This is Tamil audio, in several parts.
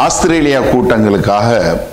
ஆஸ்திரேலியா கூட்டங்களுக்காக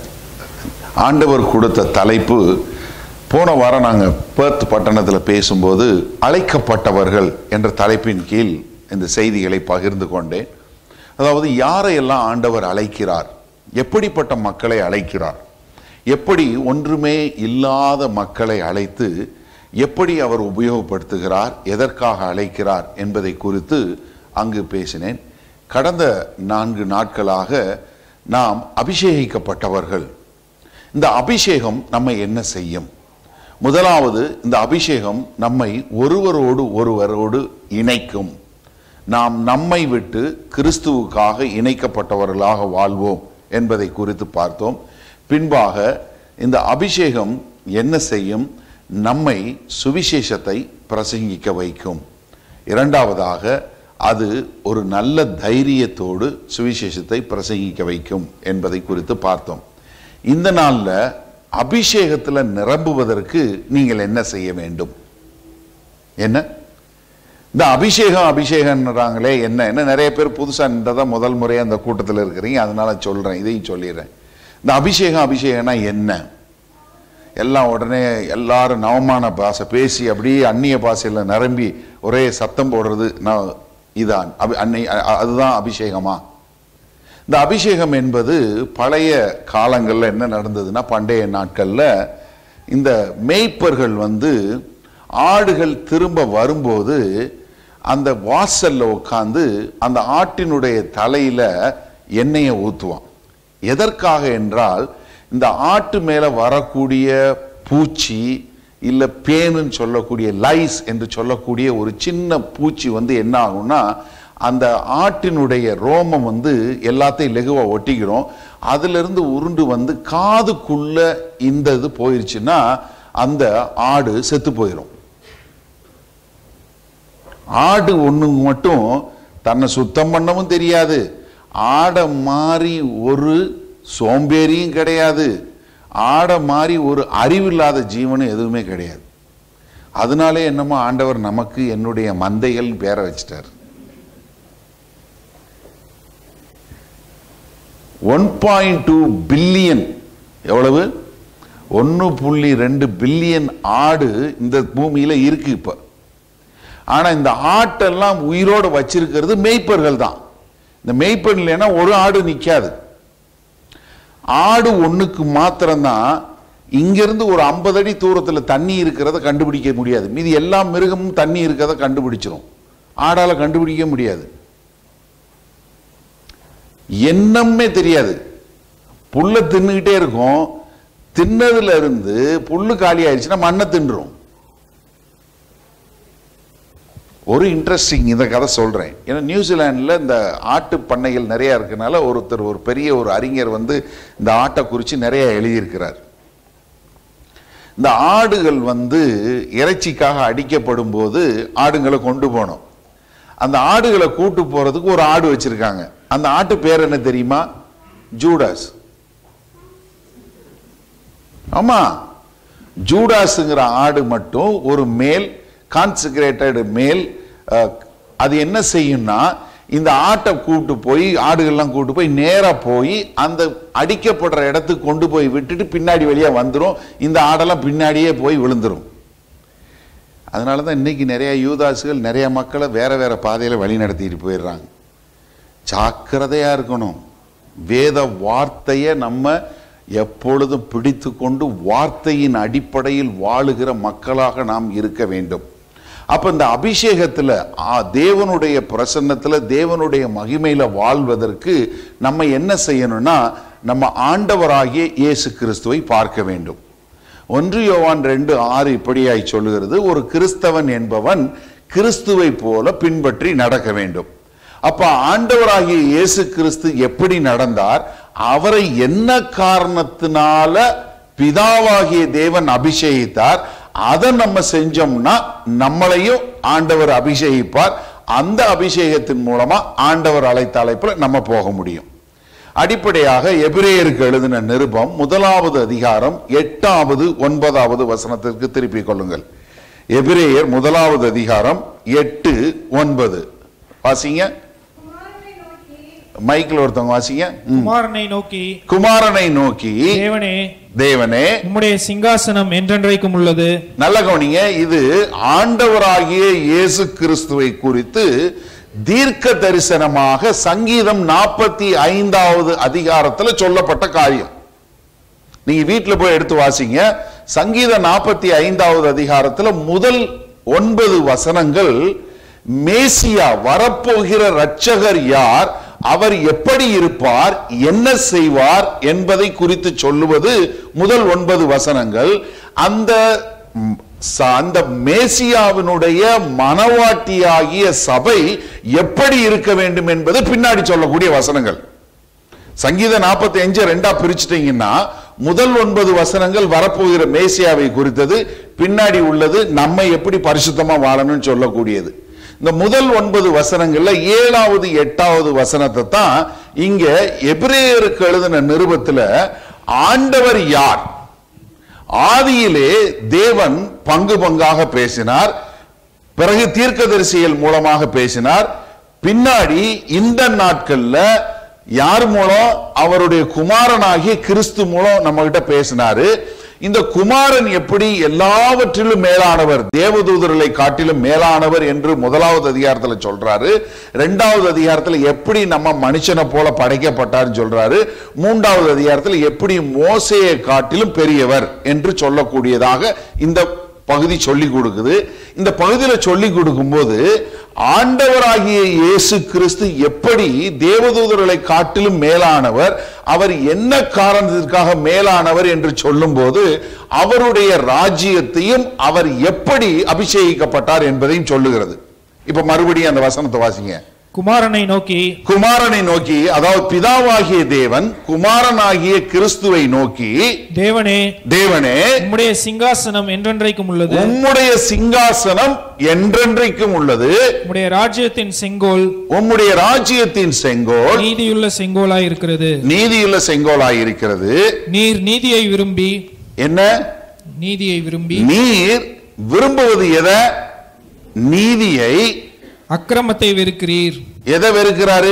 ஆண்டவர் கொடுத்த தலைப்பு போன வாரம் நாங்கள் பெர்த் பட்டணத்தில் பேசும்போது அழைக்கப்பட்டவர்கள் என்ற தலைப்பின் கீழ் இந்த செய்திகளை பகிர்ந்து கொண்டேன் அதாவது யாரையெல்லாம் ஆண்டவர் அழைக்கிறார் எப்படிப்பட்ட மக்களை அழைக்கிறார் எப்படி ஒன்றுமே இல்லாத மக்களை அழைத்து எப்படி அவர் உபயோகப்படுத்துகிறார் எதற்காக அழைக்கிறார் என்பதை குறித்து அங்கு பேசினேன் கடந்த நான்கு நாட்களாக நாம் அபிஷேகிக்கப்பட்டவர்கள் இந்த அபிஷேகம் நம்மை என்ன செய்யும் முதலாவது இந்த அபிஷேகம் நம்மை ஒருவரோடு ஒருவரோடு இணைக்கும் நாம் நம்மை விட்டு கிறிஸ்துவுக்காக இணைக்கப்பட்டவர்களாக வாழ்வோம் என்பதை குறித்து பார்த்தோம் பின்பாக இந்த அபிஷேகம் என்ன செய்யும் நம்மை சுவிசேஷத்தை பிரசங்கிக்க வைக்கும் இரண்டாவதாக அது ஒரு நல்ல தைரியத்தோடு சுவிசேஷத்தை பிரசங்கிக்க வைக்கும் என்பதை குறித்து பார்த்தோம் இந்த நாளில் அபிஷேகத்தில் நிரம்புவதற்கு நீங்கள் என்ன செய்ய வேண்டும் என்ன இந்த அபிஷேகம் அபிஷேகம்ன்றாங்களே என்ன என்ன நிறைய பேர் புதுசாக நின்றதான் முதல் முறையாக அந்த கூட்டத்தில் இருக்கிறீங்க அதனால சொல்கிறேன் இதையும் சொல்லிடுறேன் இந்த அபிஷேகம் அபிஷேகம்னா என்ன எல்லாம் உடனே எல்லாரும் நவமான பாஷை பேசி அப்படியே அந்நிய பாஷையில் நிரம்பி ஒரே சத்தம் போடுறது நான் இதான் அபி அன்னை அ- அதுதான் அபிஷேகமா இந்த அபிஷேகம் என்பது பழைய காலங்களில் என்ன நடந்ததுன்னா பண்டைய நாட்களில் இந்த மேய்ப்பர்கள் வந்து ஆடுகள் திரும்ப வரும்போது அந்த வாசல்ல உட்காந்து அந்த ஆட்டினுடைய தலையில எண்ணெயை ஊற்றுவான் எதற்காக என்றால் இந்த ஆட்டு மேலே வரக்கூடிய பூச்சி இல்லை பேனுன்னு சொல்லக்கூடிய லைஸ் என்று சொல்லக்கூடிய ஒரு சின்ன பூச்சி வந்து என்ன ஆகும்னா அந்த ஆட்டினுடைய ரோமம் வந்து எல்லாத்தையும் லெகுவாக ஒட்டிக்கிறோம் அதிலிருந்து உருண்டு வந்து காதுக்குள்ள இந்த இது போயிருச்சுன்னா அந்த ஆடு செத்து போயிடும் ஆடு ஒண்ணு மட்டும் தன்னை சுத்தம் பண்ணவும் தெரியாது ஆடை மாதிரி ஒரு சோம்பேறியும் கிடையாது ஆடை மாதிரி ஒரு அறிவில்லாத ஜீவனும் எதுவுமே கிடையாது அதனாலே என்னமோ ஆண்டவர் நமக்கு என்னுடைய மந்தைகள் பேரை வச்சிட்டார் ஒன் பாயிண்ட் டூ பில்லியன் எவ்வளவு ஒன்று புள்ளி ரெண்டு பில்லியன் ஆடு இந்த பூமியில இருக்கு இப்போ ஆனா இந்த ஆட்டெல்லாம் உயிரோடு வச்சிருக்கிறது மேய்ப்பர்கள் தான் இந்த மேய்ப்பன் இல்லைன்னா ஒரு ஆடு நிக்காது ஆடு ஒண்ணுக்கு மாத்திரம்தான் இங்கிருந்து ஒரு ஐம்பது அடி தூரத்துல தண்ணி இருக்கிறத கண்டுபிடிக்க முடியாது மீதி எல்லா மிருகமும் தண்ணி இருக்கிறத கண்டுபிடிச்சிரும் ஆடால கண்டுபிடிக்க முடியாது என்னமே தெரியாது புல்லை தின்னுக்கிட்டே இருக்கும் தின்னதுல இருந்து புல்லு காலி ஆயிடுச்சுன்னா மண்ணை தின்றும் ஒரு இன்ட்ரெஸ்டிங் இந்த கதை சொல்கிறேன் ஏன்னா நியூசிலாண்டில் இந்த ஆட்டு பண்ணைகள் நிறையா இருக்கனால ஒருத்தர் ஒரு பெரிய ஒரு அறிஞர் வந்து இந்த ஆட்டை குறித்து நிறைய எழுதியிருக்கிறார் இந்த ஆடுகள் வந்து இறைச்சிக்காக அடிக்கப்படும் போது ஆடுங்களை கொண்டு போனோம் அந்த ஆடுகளை கூட்டு போறதுக்கு ஒரு ஆடு வச்சிருக்காங்க அந்த ஆட்டு பேர் என்ன தெரியுமா ஜூடாஸ் ஆமா ஜூடாஸுங்கிற ஆடு மட்டும் ஒரு மேல் கான்சிக்ரேட்டட் மேல் அஹ், அது என்ன செய்யும்னா இந்த ஆட்டை கூட்டு போய் ஆடுகள்லாம் கூட்டு போய் நேரா போய் அந்த அடிக்கப்படுற இடத்துக்கு கொண்டு போய் விட்டுட்டு பின்னாடி வழியா வந்துரும் இந்த ஆடெல்லாம் பின்னாடியே போய் விழுந்துரும் அதனால தான் இன்னைக்கு நிறைய யூதாசுகள் நிறைய மக்களை வேற வேற பாதையில வழி நடத்திட்டு போயிடுறாங்க ஜாக்கிரதையா இருக்கணும் வேத வார்த்தையை நம்ம எப்பொழுதும் பிடித்து கொண்டு வார்த்தையின் அடிப்படையில் வாழுகிற மக்களாக நாம் இருக்க வேண்டும் அப்ப இந்த அபிஷேகத்துல ஆ, தேவனுடைய பிரசன்னத்துல தேவனுடைய மகிமையில வாழ்வதற்கு நம்ம என்ன செய்யணும்னா நம்ம ஆண்டவராகிய இயேசு கிறிஸ்துவை பார்க்க வேண்டும் ஒன்று யோவான் ரெண்டு ஆறு இப்படியாய் சொல்லுகிறது ஒரு கிறிஸ்தவன் என்பவன் கிறிஸ்துவை போல பின்பற்றி நடக்க வேண்டும் அப்ப ஆண்டவராகிய இயேசு கிறிஸ்து எப்படி நடந்தார் அவரை என்ன காரணத்தினால பிதாவாகிய தேவன் அபிஷேகித்தார் அதை நம்ம செஞ்சோம்னா நம்மளையும் ஆண்டவர் அபிஷேகிப்பார் அந்த அபிஷேகத்தின் மூலமா ஆண்டவர் அழைத்த அழைப்புல நம்ம போக முடியும் அடிப்படையாக எபிரேயருக்கு எழுதின நிருபம் முதலாவது அதிகாரம் எட்டாவது ஒன்பதாவது வசனத்திற்கு திருப்பிக் கொள்ளுங்கள் எபிரேயர் முதலாவது அதிகாரம் எட்டு ஒன்பது வாசிங்க குமாரனை நோக்கி மைக்கில் ஒருத்தவங்க வாசிங்க ம். குமாரனை நோக்கி குமாரனை நோக்கி தேவனே தேவனே உம்முடைய சிங்காசனம் என்றென்றைக்கும் உள்ளது நல்ல கவனிங்க இது ஆண்டவராகிய இயேசு கிறிஸ்துவை குறித்து தீர்க்க தரிசனமாக சங்கீதம் நாற்பத்தி ஐந்தாவது அதிகாரத்துல சொல்லப்பட்ட காரியம் நீங்க வீட்டுல போய் எடுத்து வாசிங்க சங்கீதம் நாற்பத்தி ஐந்தாவது அதிகாரத்துல முதல் ஒன்பது வசனங்கள் மேசியா வரப்போகிற இரட்சகர் யார் அவர் எப்படி இருப்பார் என்ன செய்வார் என்பதை குறித்து சொல்லுவது முதல் ஒன்பது வசனங்கள் அந்த ம், ச- அந்த மேசியாவினுடைய மனவாட்டியாகிய சபை எப்படி இருக்க வேண்டும் என்பது பின்னாடி சொல்லக்கூடிய வசனங்கள் சங்கீத நாற்பத்தி அஞ்சு ரெண்டா பிரிச்சுட்டீங்கன்னா முதல் ஒன்பது வசனங்கள் வரப்போகிற மேசியாவை குறித்தது பின்னாடி உள்ளது நம்ம எப்படி பரிசுத்தமா வாழணும்னு சொல்லக்கூடியது இந்த முதல் ஒன்பது வசனங்கள்ல ஏழாவது எட்டாவது வசனத்தை தான் இங்க எபிரேயருக்கு எழுதின நிருபத்துல ஆண்டவர் யார் ஆதியிலே தேவன் பங்கு பங்காக பேசினார் பிறகு தீர்க்கதரிசிகள் மூலமாக பேசினார் பின்னாடி இந்த நாட்கள்ல யார் மூலம் அவருடைய குமாரனாகிய கிறிஸ்து மூலம் நம்ம கிட்ட பேசினாரு இந்த குமாரன் எப்படி எல்லாவற்றிலும் மேலானவர் தேவதூதர்களை காட்டிலும் மேலானவர் என்று முதலாவது அதிகாரத்துல சொல்றாரு இரண்டாவது அதிகாரத்துல எப்படி நம்ம மனுஷனை போல படைக்கப்பட்டார்னு சொல்றாரு மூன்றாவது அதிகாரத்துல எப்படி மோசையை காட்டிலும் பெரியவர் என்று சொல்லக்கூடியதாக இந்த பகுதி சொல்லி கொடுக்குது இந்த பகுதியில சொல்லி கொடுக்கும்போது ஆண்டவராகிய இயேசு கிறிஸ்து எப்படி தேவதூதர்களை காட்டிலும் மேலானவர் அவர் என்ன காரணத்திற்காக மேலானவர் என்று சொல்லும்போது அவருடைய ராஜ்யத்தையும் அவர் எப்படி அபிஷேகிக்கப்பட்டார் என்பதையும் சொல்லுகிறது இப்ப மறுபடியும் அந்த வசனத்தை வாசிங்க குமாரனை நோக்கி குமாரனை நோக்கி அதாவது பிதாவாகிய தேவன் குமாரனாகிய கிறிஸ்துவை நோக்கி தேவனே தேவனே உம்முடைய சிங்காசனம் என்றென்றைக்கும் உள்ளது உம்முடைய சிங்காசனம் என்றென்றைக்கும் உள்ளது உம்முடைய ராஜ்யத்தின் செங்கோல் உம்முடைய ராஜ்யத்தின் செங்கோல் நீதியுள்ள செங்கோலாய் இருக்கிறது நீதியுள்ள செங்கோலாய் இருக்கிறது நீர் நீதியை விரும்பி என்ன நீதியை விரும்பி நீர் விரும்புவது எதை நீதியை அக்கிரமத்தை வெறுக்கிறீர் எதை வெறுக்கிறாரு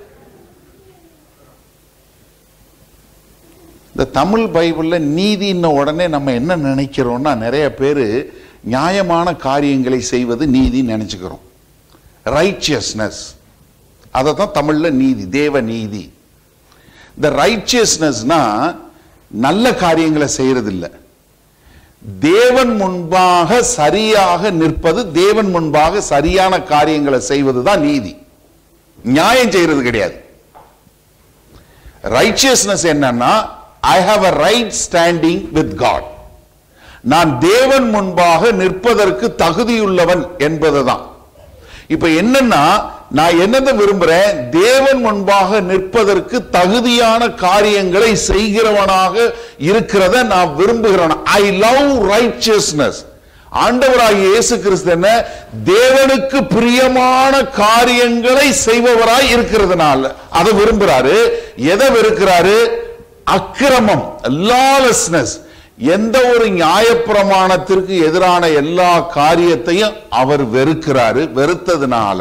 இந்த தமிழ் பைபிள்ல நீதின்ன உடனே நம்ம என்ன நினைக்கிறோம்னா நிறைய பேர் நியாயமான காரியங்களை செய்வது நீதி நினைச்சுக்கிறோம் ரைச்சியஸ்னஸ் அதை தான் தமிழ்ல நீதி தேவ நீதி இந்த ரைச்சியஸ்னஸ்னா நல்ல காரியங்களை செய்யறதில்லை தேவன் முன்பாக சரியாக நிற்பது தேவன் முன்பாக சரியான காரியங்களை செய்வது தான் நீதி நியாயம் செய்யறது கிடையாது ரைச்சியஸ்னஸ் என்னன்னா I have a right standing with God நான் தேவன் முன்பாக நிற்பதற்கு தகுதியுள்ளவன் என்பதுதான் இப்ப என்னன்னா நான் என்னதை விரும்புறேன் தேவன் முன்பாக நிற்பதற்கு தகுதியான காரியங்களை செய்கிறவனாக இருக்கிறத நான் விரும்புகிறவன் ஐ லவ் ரைச்சியஸ்னஸ் ஆண்டவராகிய இயேசு கிறிஸ்து என்ன தேவனுக்கு பிரியமான காரியங்களை செய்பவராய் இருக்கிறதுனால அதை விரும்புறாரு எதை வெறுக்கிறாரு அக்கிரமம் லாலெஸ்னஸ் எந்த ஒரு நியாயப்பிரமாணத்திற்கு எதிரான எல்லா காரியத்தையும் அவர் வெறுக்கிறாரு வெறுத்ததுனால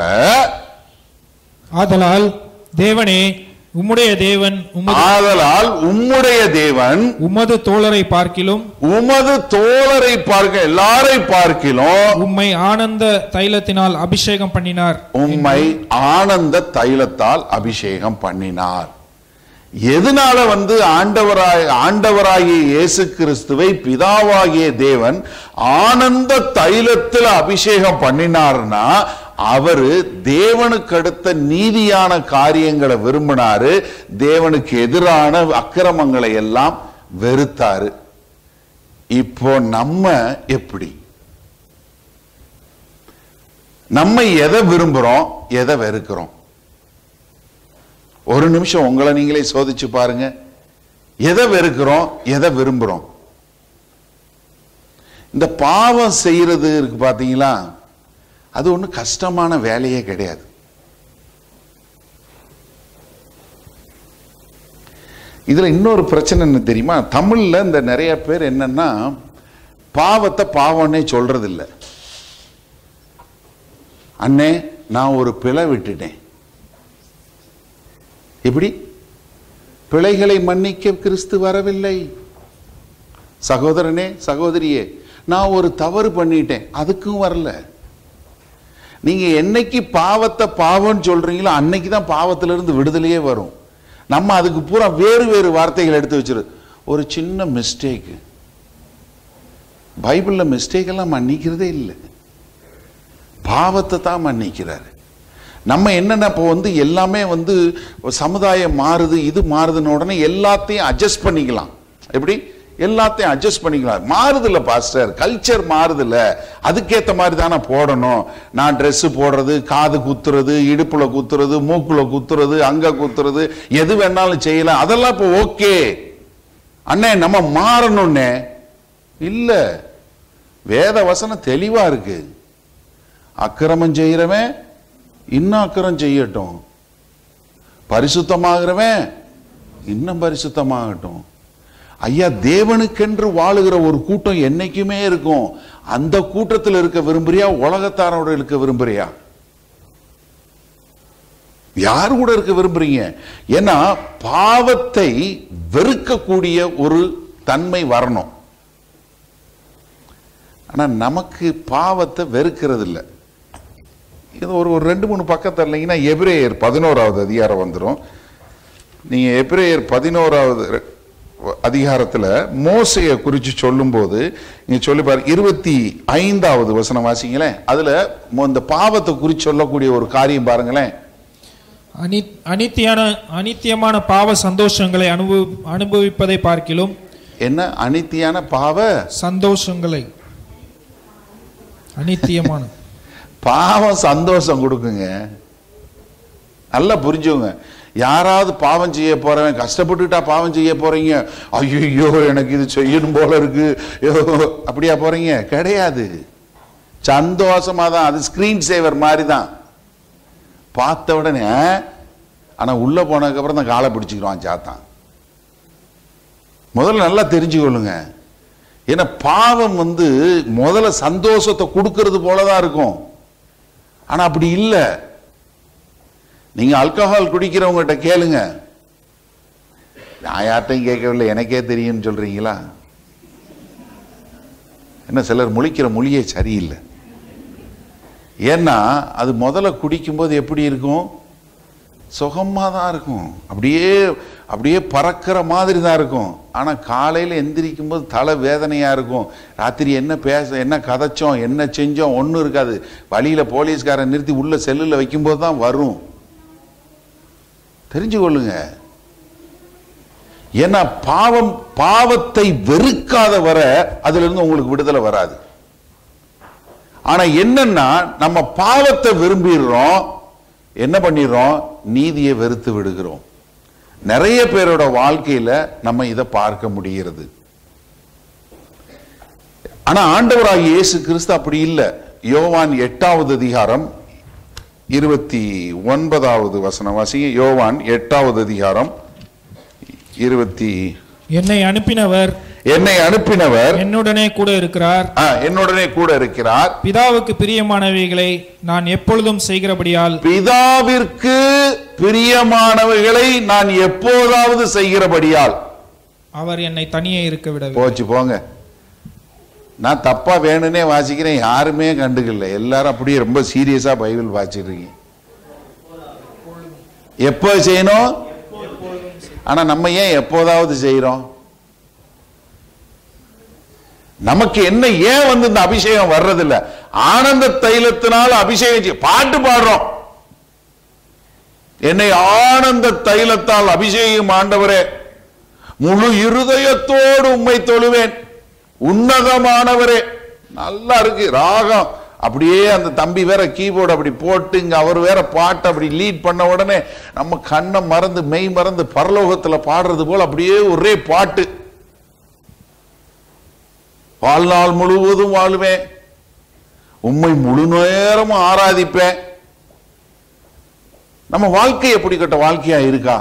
ஆதலால் தேவனே உம்முடைய தேவன் உமது ஆதலால் உம்முடைய தேவன் உமது தோழரை பார்க்கிலும் உமது தோழரை பார்க்க எல்லாரை பார்க்கிலும் உம்மை ஆனந்த தைலத்தினால் அபிஷேகம் பண்ணினார் உம்மை ஆனந்த தைலத்தால் அபிஷேகம் பண்ணினார் எதனால வந்து ஆண்டவராய் ஆண்டவராகிய இயேசு கிறிஸ்துவை பிதாவாகிய தேவன் ஆனந்த தைலத்தில் அபிஷேகம் பண்ணினார்னா அவரு தேவனுக்கு அடுத்த நீதியான காரியங்களை விரும்பினாரு தேவனுக்கு எதிரான அக்கிரமங்களை எல்லாம் வெறுத்தாரு இப்போ நம்ம எப்படி நம்ம எதை விரும்புறோம் எதை வெறுக்கிறோம் ஒரு நிமிஷம் உங்களை நீங்களே சோதிச்சு பாருங்க எதை வெறுக்கிறோம் எதை விரும்புறோம் இந்த பாவம் செய்யறது இருக்கு பாத்தீங்களா அது ஒன்றும் கஷ்டமான வேலையே கிடையாது இதுல இன்னொரு பிரச்சனை என்ன தெரியுமா தமிழ்ல இந்த நிறைய பேர் என்னன்னா பாவத்தை பாவம்னே சொல்றது இல்ல அண்ணே நான் ஒரு பிழை விட்டுட்டேன் எப்படி பிழைகளை மன்னிக்க கிறிஸ்து வரவில்லை சகோதரனே சகோதரியே நான் ஒரு தவறு பண்ணிட்டேன் அதுக்கும் வரல நீங்க என்னைக்கு பாவத்தை பாவம்னு சொல்றீங்களோ அன்னைக்கு தான் பாவத்திலிருந்து விடுதலையே வரும் நம்ம அதுக்கு பூரா வேறு வேறு வார்த்தைகள் எடுத்து வச்சிரு ஒரு சின்ன மிஸ்டேக் பைபிள்ல மிஸ்டேக் எல்லாம் மன்னிக்கிறதே இல்லை பாவத்தை தான் மன்னிக்கிறாரு நம்ம என்னென்ன இப்போ வந்து எல்லாமே வந்து சமுதாயம் மாறுது இது மாறுதுன்னு உடனே எல்லாத்தையும் அட்ஜஸ்ட் பண்ணிக்கலாம் எப்படி எல்லாத்தையும் அட்ஜஸ்ட் பண்ணிக்கலாம் மாறுதில்ல பாஸ்டர் கல்ச்சர் மாறுதில்ல அதுக்கேற்ற மாதிரி தானே போடணும் நான் Dress போடுறது காது குத்துறது இடுப்புல குத்துறது மூக்குல குத்துறது அங்க குத்துறது எது வேணாலும் செய்யலாம் அதெல்லாம் இப்போ ஓகே அண்ணே நம்ம மாறணும்னே இல்ல வேத வசனம் தெளிவா இருக்கு அக்கிரமம் செய்கிறவன் இன்னும் அக்கிரம் செய்யட்டும் பரிசுத்தமாகிறவன் இன்னும் பரிசுத்தமாகட்டும் ஐயா தேவனுக்கென்று வாழுகிற ஒரு கூட்டம் என்னைக்குமே இருக்கும் அந்த கூட்டத்தில் இருக்க விரும்புறியா உலகத்தாரோட இருக்க விரும்புறியா யார் கூட இருக்க விரும்புறீங்க ஏன்னா பாவத்தை வெறுக்கக்கூடிய ஒரு தன்மை வரணும் ஆனா நமக்கு பாவத்தை வெறுக்கிறது இல்லை இது ஒரு ஒரு ரெண்டு மூணு பக்கத்தில் இல்லைங்கன்னா எபிரேயர் பதினோராவது அதிகாரம் வந்துடும் நீங்க எபிரேயர் பதினோராவது ரெ- அதிகாரத்துல மோசையை குறித்து சொல்லும்போது நீங்க சொல்லி பாரு இருபத்தி ஐந்தாவது வசனம் வாசிங்களேன் அதுல மொ- இந்த பாவத்தை குறித்து சொல்லக்கூடிய ஒரு காரியம் பாருங்களேன் அனி அனித்தியான அனித்தியமான பாவ சந்தோஷங்களை அனுபவி அனுபவிப்பதை பார்க்கிலும் என்ன அனித்தியான பாவ சந்தோஷங்களை அனித்தியமான பாவம் சந்தோஷம் கொடுக்குங்க நல்லா புரிஞ்சுங்க யாராவது பாவம் செய்ய போறவன் கஷ்டப்பட்டுட்டா பாவம் செய்ய போறீங்க ஐயோ எனக்கு இது செய்யணும் போல இருக்கு ஐயோ, அப்படியா போறீங்க கிடையாது சந்தோஷமா தான் அது ஸ்கிரீன் சேவர் மாதிரி தான் பார்த்த உடனே ஆனா உள்ள போனதுக்கு அப்புறம் தான் காலை பிடிச்சிக்கிறான் சாத்தான் முதல்ல நல்லா தெரிஞ்சுக்கொள்ளுங்க ஏன்னா பாவம் வந்து முதல்ல சந்தோஷத்தை கொடுக்கறது போலதான் இருக்கும் ஆனா அப்படி இல்லை நீங்க ஆல்கஹால் குடிக்கிறவங்ககிட்ட கேளுங்க நான் யார்ட்டையும் கேட்கவில்லை எனக்கே தெரியும்னு சொல்றீங்களா என்ன சிலர் முழிக்கிற மொழியே சரியில்லை ஏன்னா அது முதல்ல குடிக்கும்போது எப்படி இருக்கும் சுகமாக தான் இருக்கும் அப்படியே அப்படியே பறக்கிற மாதிரி தான் இருக்கும் ஆனால் காலையில் எந்திரிக்கும் போது தலை வேதனையாக இருக்கும் ராத்திரி என்ன பேச என்ன கதைச்சோம் என்ன செஞ்சோம் ஒன்றும் இருக்காது வழியில் போலீஸ்காரன் நிறுத்தி உள்ள செல்லில் வைக்கும்போது தான் வரும் தெரிஞ்சு கொள்ளுங்க ஏன்னா பாவம் பாவத்தை வெறுக்காத வர அதுல இருந்து உங்களுக்கு விடுதலை வராது ஆனா என்னன்னா நம்ம பாவத்தை விரும்பிடுறோம் என்ன பண்ணிடுறோம் நீதியை வெறுத்து விடுகிறோம் நிறைய பேரோட வாழ்க்கையில நம்ம இதை பார்க்க முடிகிறது ஆனா ஆண்டவராகிய இயேசு கிறிஸ்து அப்படி இல்லை யோவான் எட்டாவது அதிகாரம் இருபத்தி ஒன்பதாவது வசனம் வாசிங்க யோவான் எட்டாவது அதிகாரம் இருபத்தி என்னை அனுப்பினவர் என்னை அனுப்பினவர் என்னுடனே கூட இருக்கிறார் ஆ, என்னுடனே கூட இருக்கிறார் பிதாவுக்கு பிரியமானவைகளை நான் எப்பொழுதும் செய்கிறபடியால் பிதாவிற்கு பிரியமானவைகளை நான் எப்போதாவது செய்கிறபடியால் அவர் என்னை தனியே இருக்க விடவில்லை போச்சு போங்க நான் தப்பா வேணும்னே வாசிக்கிறேன் யாருமே கண்டுக்கல எல்லாரும் அப்படியே ரொம்ப சீரியஸா பைபிள் வாசிக்கிறீங்க எப்போ செய்யணும் ஆனா நம்ம ஏன் எப்போதாவது செய்யறோம் நமக்கு என்ன ஏன் வந்து இந்த அபிஷேகம் வர்றதில்ல ஆனந்த தைலத்தினால் அபிஷேகம் செய்ய- பாட்டு பாடுறோம் என்னை ஆனந்த தைலத்தால் அபிஷேகம் ஆண்டவரே முழு இருதயத்தோடு உம்மை தொழுவேன் உன்னதமானவரே நல்லா இருக்கு ராகம் அப்படியே அந்த தம்பி வேற கீபோர்டு அப்படி போட்டு இங்க அவர் வேற பாட்டு அப்படி லீட் பண்ண உடனே நம்ம கண்ணை மறந்து மெய் மறந்து பரலோகத்துல பாடுறது போல அப்படியே ஒரே பாட்டு வாழ்நாள் முழுவதும் வாழுவேன் உம்மை முழு நேரமும் ஆராதிப்பேன் நம்ம வாழ்க்கை எப்படிப்பட்ட வாழ்க்கையா இருக்கா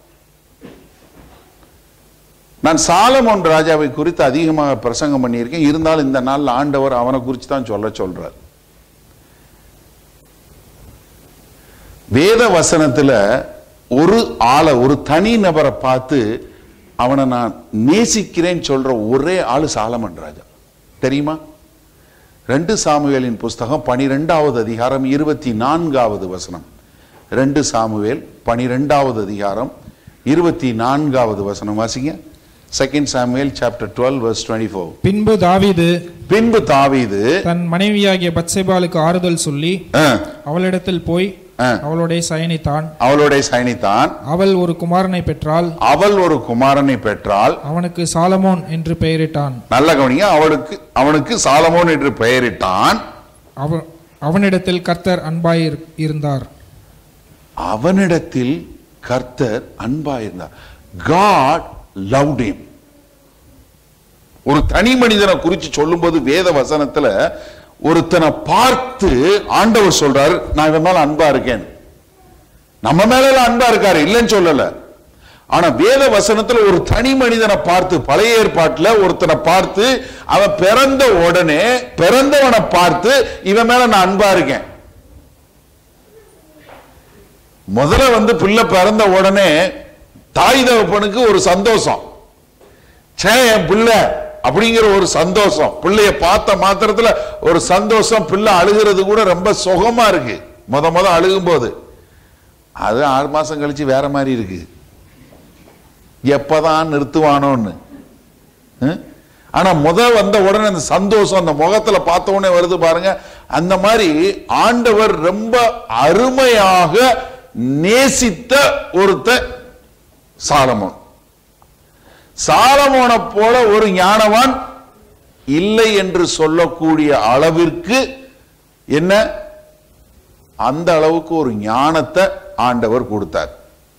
நான் சாலமோன் ராஜாவை குறித்து அதிகமாக பிரசங்கம் பண்ணியிருக்கேன் இருந்தாலும் இந்த நாள்ல ஆண்டவர் அவனை குறித்து தான் சொல்ல சொல்றார் வேத வசனத்துல ஒரு ஆளை ஒரு தனி நபரை பார்த்து அவனை நான் நேசிக்கிறேன்னு சொல்ற ஒரே ஆளு சாலமன் ராஜா தெரியுமா ரெண்டு சாமுவேலின் புஸ்தகம் பனிரெண்டாவது அதிகாரம் இருபத்தி நான்காவது வசனம் ரெண்டு சாமுவேல் பனிரெண்டாவது அதிகாரம் இருபத்தி நான்காவது வசனம் வாசிங்க second Samuel chapter twelve verse twenty four பின்பு தாவீது பின்பு தாவீது தன் மனைவியாகிய பத்சேபாளுக்கு ஆறுதல் சொல்லி ஆ, அவளிடத்தில் போய் ஆ. அவளுடைய சயனித்தான் அவளுடைய சைனித்தான் அவள் ஒரு குமாரனை பெற்றால் அவள் ஒரு குமாரனை பெற்றால் அவனுக்கு சாலமோன் என்று பெயரிட்டான் நல்ல கவனிங்க அவளுக்கு அவனுக்கு சாலமோன் என்று பெயரிட்டான் அவ அவனிடத்தில் கர்த்தர் அன்பாய் இரு- இருந்தார் அவனிடத்தில் கர்த்தர் அன்பாயிருந்தார் காட் லவ்ட் him ஒரு தனி மனிதனை குறித்து சொல்லும்போது வேத வசனத்துல ஒருத்தனை பார்த்து ஆண்டவர் சொல்றாரு நான் இவன் மேல அன்பா இருக்கேன் நம்ம மேல எல்லாம் அன்பா இருக்காரு இல்லைன்னு சொல்லல ஆனா வேத வசனத்துல ஒரு தனி மனிதனை பார்த்து பழைய ஏற்பாட்டுல ஒருத்தனை பார்த்து அவன் பிறந்த உடனே பிறந்தவனை பார்த்து இவன் மேல நான் அன்பா இருக்கேன் முதல்ல வந்து பிள்ளை பிறந்த உடனே தாய் தகப்பனுக்கு ஒரு சந்தோஷம் ச்சே என் பிள்ளை அப்படிங்கிற ஒரு சந்தோஷம் பிள்ளைய பார்த்த மாத்திரத்துல ஒரு சந்தோஷம் பிள்ளை அழுகிறது கூட ரொம்ப சுகமா இருக்கு முத முத அழுகும் போது அது ஆறு மாசம் கழிச்சு வேற மாதிரி இருக்கு எப்பதான் நிறுத்துவானோன்னு ஹம்? ஆனா முத வந்த உடனே அந்த சந்தோஷம் அந்த முகத்துல பார்த்த உடனே வருது பாருங்க அந்த மாதிரி ஆண்டவர் ரொம்ப அருமையாக நேசித்த ஒருத்த சாலமோன் சாலமோனை போல ஒரு ஞானவான் இல்லை என்று சொல்லக்கூடிய அளவிற்கு என்ன அந்த அளவுக்கு ஒரு ஞானத்தை ஆண்டவர் கொடுத்தார்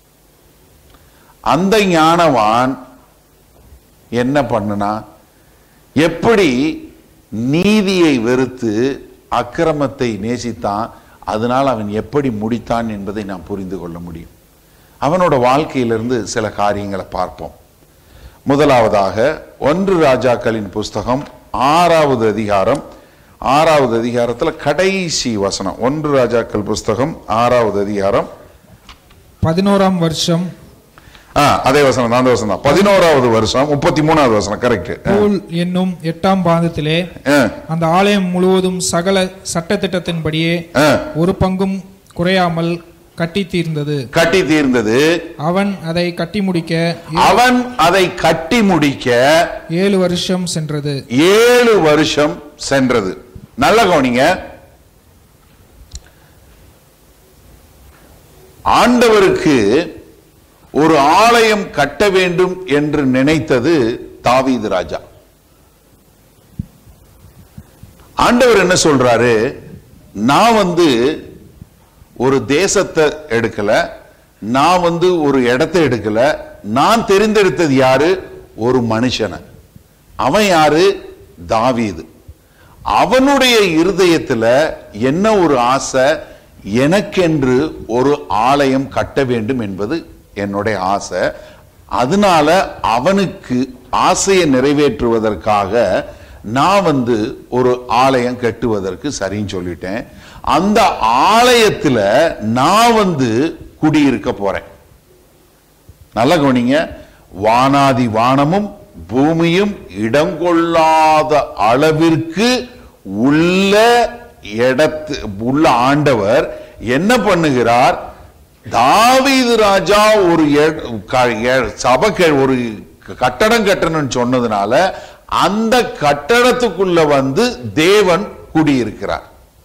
அந்த ஞானவான் என்ன பண்ணுனா எப்படி நீதியை வெறுத்து அக்கிரமத்தை நேசித்தான் அதனால் அவன் எப்படி முடித்தான் என்பதை நாம் புரிந்து கொள்ள முடியும் அவனோட வாழ்க்கையிலிருந்து சில காரியங்களை பார்ப்போம் முதலாவதாக ஒன்று ராஜாக்களின் புஸ்தகம் ஆறாவது அதிகாரம் ஆறாவது அதிகாரத்துல கடைசி வசனம் ஒன்று ராஜாக்கள் புஸ்தகம் ஆறாவது அதிகாரம் பதினோராம் வருஷம் ஆ, அதே வசனம் தான் அந்த வசனம் தான் பதினோராவது வருஷம் முப்பத்தி மூணாவது வசனம் கரெக்ட் பூல் என்னும் எட்டாம் பாதத்திலே அந்த ஆலயம் முழுவதும் சகல சட்டத்திட்டத்தின்படியே ஒரு பங்கும் குறையாமல் கட்டி தீர்ந்தது கட்டி தீர்ந்தது அவன் அதை கட்டி முடிக்க ஏ- அவன் அதை கட்டி முடிக்க ஏழு வருஷம் சென்றது ஏழு வருஷம் சென்றது நல்ல கவனிங்க ஆண்டவருக்கு ஒரு ஆலயம் கட்ட வேண்டும் என்று நினைத்தது தாவீது ராஜா ஆண்டவர் என்ன சொல்றாரு நான் வந்து ஒரு தேசத்தை எடுக்கல நான் வந்து ஒரு இடத்தை எடுக்கல நான் தெரிந்தெடுத்தது யாரு ஒரு மனுஷனை அவன் யாரு தாவீது அவனுடைய இருதயத்துல என்ன ஒரு ஆசை எனக்கென்று ஒரு ஆலயம் கட்ட வேண்டும் என்பது என்னுடைய ஆசை அதனால அவனுக்கு ஆசையை நிறைவேற்றுவதற்காக நான் வந்து ஒரு ஆலயம் கட்டுவதற்கு சரின்னு சொல்லிட்டேன் அந்த ஆலயத்துல நான் வந்து குடியிருக்க போறேன் நல்ல கவனிங்க வானாதி வானமும் பூமியும் இடங்கொள்ளாத அளவிற்கு உள்ள இடத்து உள்ள ஆண்டவர் என்ன பண்ணுகிறார் தாவீது ராஜா ஒரு எ- க- எ- சபை கே- ஒரு கட்டடம் கட்டணும்னு சொன்னதுனால அந்த கட்டடத்துக்குள்ள வந்து தேவன் குடியிருக்கிறார்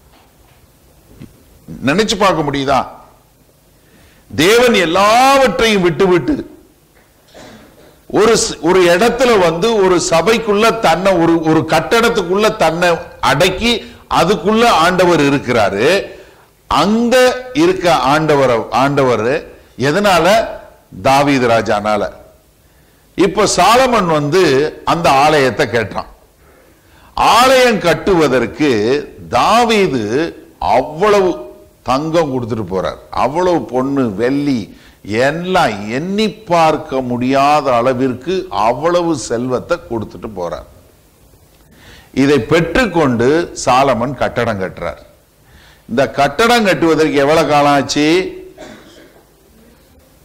நினைச்சு பார்க்க முடியுதா தேவன் எல்லாவற்றையும் விட்டுவிட்டு ஒரு ஸ்- ஒரு இடத்துல வந்து ஒரு சபைக்குள்ள தன்னை ஒரு ஒரு கட்டடத்துக்குள்ள தன்னை அடக்கி அதுக்குள்ள ஆண்டவர் இருக்கிறாரு அங்க இருக்க ஆண்டவர் ஆண்டவர் எதனால தாவீது ராஜானால இப்ப சாலமன் வந்து அந்த ஆலயத்தை கேட்டான் ஆலயம் கட்டுவதற்கு தாவீது அவ்வளவு தங்கம் கொடுத்துட்டு போறார் அவ்வளவு பொண்ணு வெள்ளி எல்லாம் எண்ணி பார்க்க முடியாத அளவிற்கு அவ்வளவு செல்வத்தை கொடுத்துட்டு போறார் இதை பெற்றுக்கொண்டு சாலமன் கட்டடம் கட்டுறார் இந்த கட்டடம் கட்டுவதற்கு எவ்வளவு காலம் ஆச்சு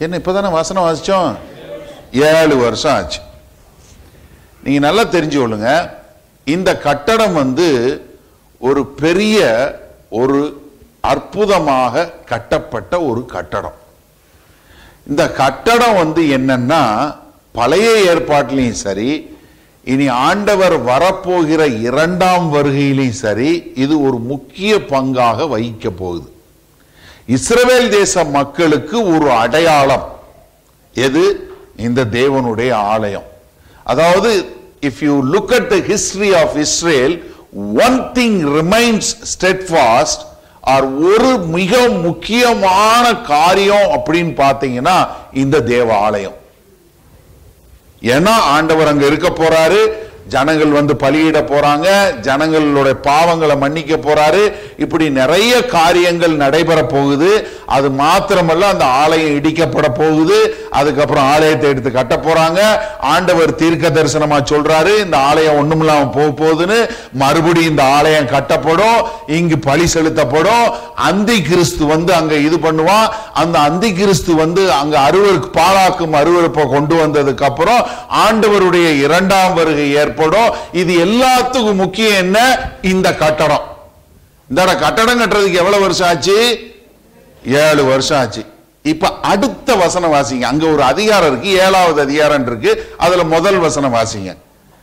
என்ன இப்பதானே வசனம் வாசிச்சோம் ஏழு வருஷம் ஆச்சு நீங்க நல்லா தெரிஞ்சு கொள்ளுங்க இந்த கட்டடம் வந்து ஒரு பெரிய ஒரு அற்புதமாக கட்டப்பட்ட ஒரு கட்டடம் இந்த கட்டடம் வந்து என்னன்னா பழைய ஏற்பாட்டிலையும் சரி இனி ஆண்டவர் வரப்போகிற இரண்டாம் வருகையிலையும் சரி இது ஒரு முக்கிய பங்காக வகிக்க போகுது இஸ்ரவேல் தேச மக்களுக்கு ஒரு அடையாளம் எது இந்த தேவனுடைய ஆலயம் அதாவது if you look at the history of Israel one thing remains steadfast or ஒரு மிக முக்கியமான காரியம் அப்படின்னு பார்த்தீங்கன்னா இந்த தேவ ஆலயம் ஏன்னா ஆண்டவர் அங்க இருக்க போறாரு ஜனங்கள் வந்து பலியிட போறாங்க ஜனங்களோட பாவங்களை மன்னிக்க போறாரு இப்படி நிறைய காரியங்கள் நடைபெற போகுது அது மாத்திரமல்ல அந்த ஆலயம் இடிக்கப்பட போகுது அதுக்கப்புறம் ஆலயத்தை எடுத்து கட்ட போறாங்க ஆண்டவர் தீர்க்க தரிசனமா சொல்றாரு இந்த ஆலயம் ஒண்ணுமில்லாம போக போகுதுன்னு மறுபடியும் இந்த ஆலயம் கட்டப்படும் இங்கு பலி செலுத்தப்படும் அந்தி கிறிஸ்து வந்து அங்க இது பண்ணுவான் அந்த அந்தி கிறிஸ்து வந்து அங்க அருவருக்கு பாழாக்கும் அருவருப்பை கொண்டு வந்ததுக்கு அப்புறம் ஆண்டவருடைய இரண்டாம் வருகை ஏற்படும் இது எல்லாத்துக்கும் முக்கியம் என்ன இந்த கட்டடம் இந்த கட்டடம் கட்டுறதுக்கு எவ்வளவு வருஷம் ஆச்சு ஏழு வருஷம் ஆச்சு இப்ப அடுத்த வசனம் வாசிங்க அங்க ஒரு அதிகாரம் இருக்கு ஏழாவது அதிகாரம் இருக்கு அதுல முதல் வசனம் வாசிங்க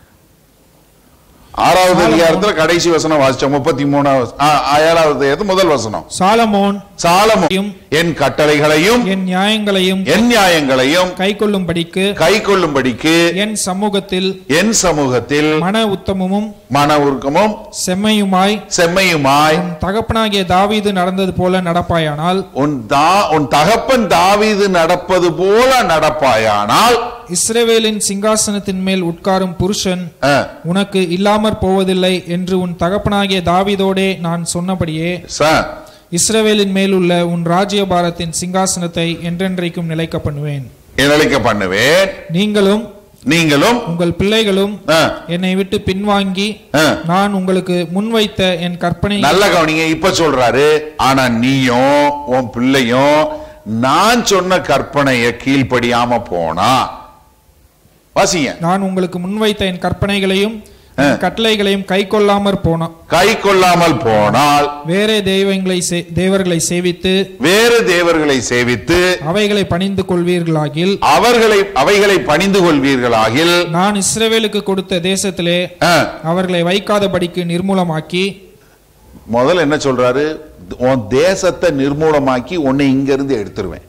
ஆறாவது அதிகாரத்துல கடைசி வசனம் வாசிச்சோம் முப்பத்தி மூணாவது ஆ, ஆ, ஏழாவது அதிகாரத்து முதல் வசனம் சாலமோன் சாலமோன் என் கட்டளைகளையும் என் நியாயங்களையும் என் நியாயங்களையும் கைக்கொள்ளும்படிக்கு கை கொள்ளும்படிக்கு என் சமூகத்தில் என் சமூகத்தில் மன உத்தமமும் மன உருக்கமும் செம்மையுமாய் செம்மையுமாய் உன் தகப்பனாகிய தாவீது நடந்தது போல நடப்பாயானால் உன் தா உன் தகப்பன் தாவீது நடப்பது போல நடப்பாயானால் இஸ்ரவேலின் சிங்காசனத்தின் மேல் உட்காரும் புருஷன் ஆ, உனக்கு இல்லாமற் போவதில்லை என்று உன் தகப்பனாகிய தாவீதோடே நான் சொன்னபடியே சார் இஸ்ரவேலின் மேலுள்ள உன் ராஜ்யபாரத்தின் சிங்காசனத்தை என்றென்றைக்கும் நிலைக்க பண்ணுவேன் நிலைக்க பண்ணுவேன் நீங்களும் நீங்களும் உங்கள் பிள்ளைகளும் ஆ, என்னை விட்டு பின்வாங்கி ஆ, நான் உங்களுக்கு முன்வைத்த என் கற்பனை நல்ல கவனிங்க இப்ப சொல்றாரு ஆனா நீயும் உன் பிள்ளையும் நான் சொன்ன கற்பனையை கீழ்ப்படியாம போனா வாசிங்க நான் உங்களுக்கு முன்வைத்த என் கற்பனைகளையும் என் கட்டளைகளையும் கை கொள்ளாமற் போனா கை கொள்ளாமல் போனால் வேறே தெய்வங்களை சே- தேவர்களை சேவித்து வேறு தேவர்களை சேவித்து அவைகளை பணிந்து கொள்வீர்களாகில் அவர்களை அவைகளை பணிந்து கொள்வீர்களாகில் நான் இஸ்ரவேலுக்கு கொடுத்த தேசத்திலே ஆ, அவர்களை வைக்காதபடிக்கு நிர்மூலமாக்கி முதல்ல என்ன சொல்றாரு உன் தேசத்தை நிர்மூலமாக்கி உன்னை இங்க இருந்து எடுத்துருவேன்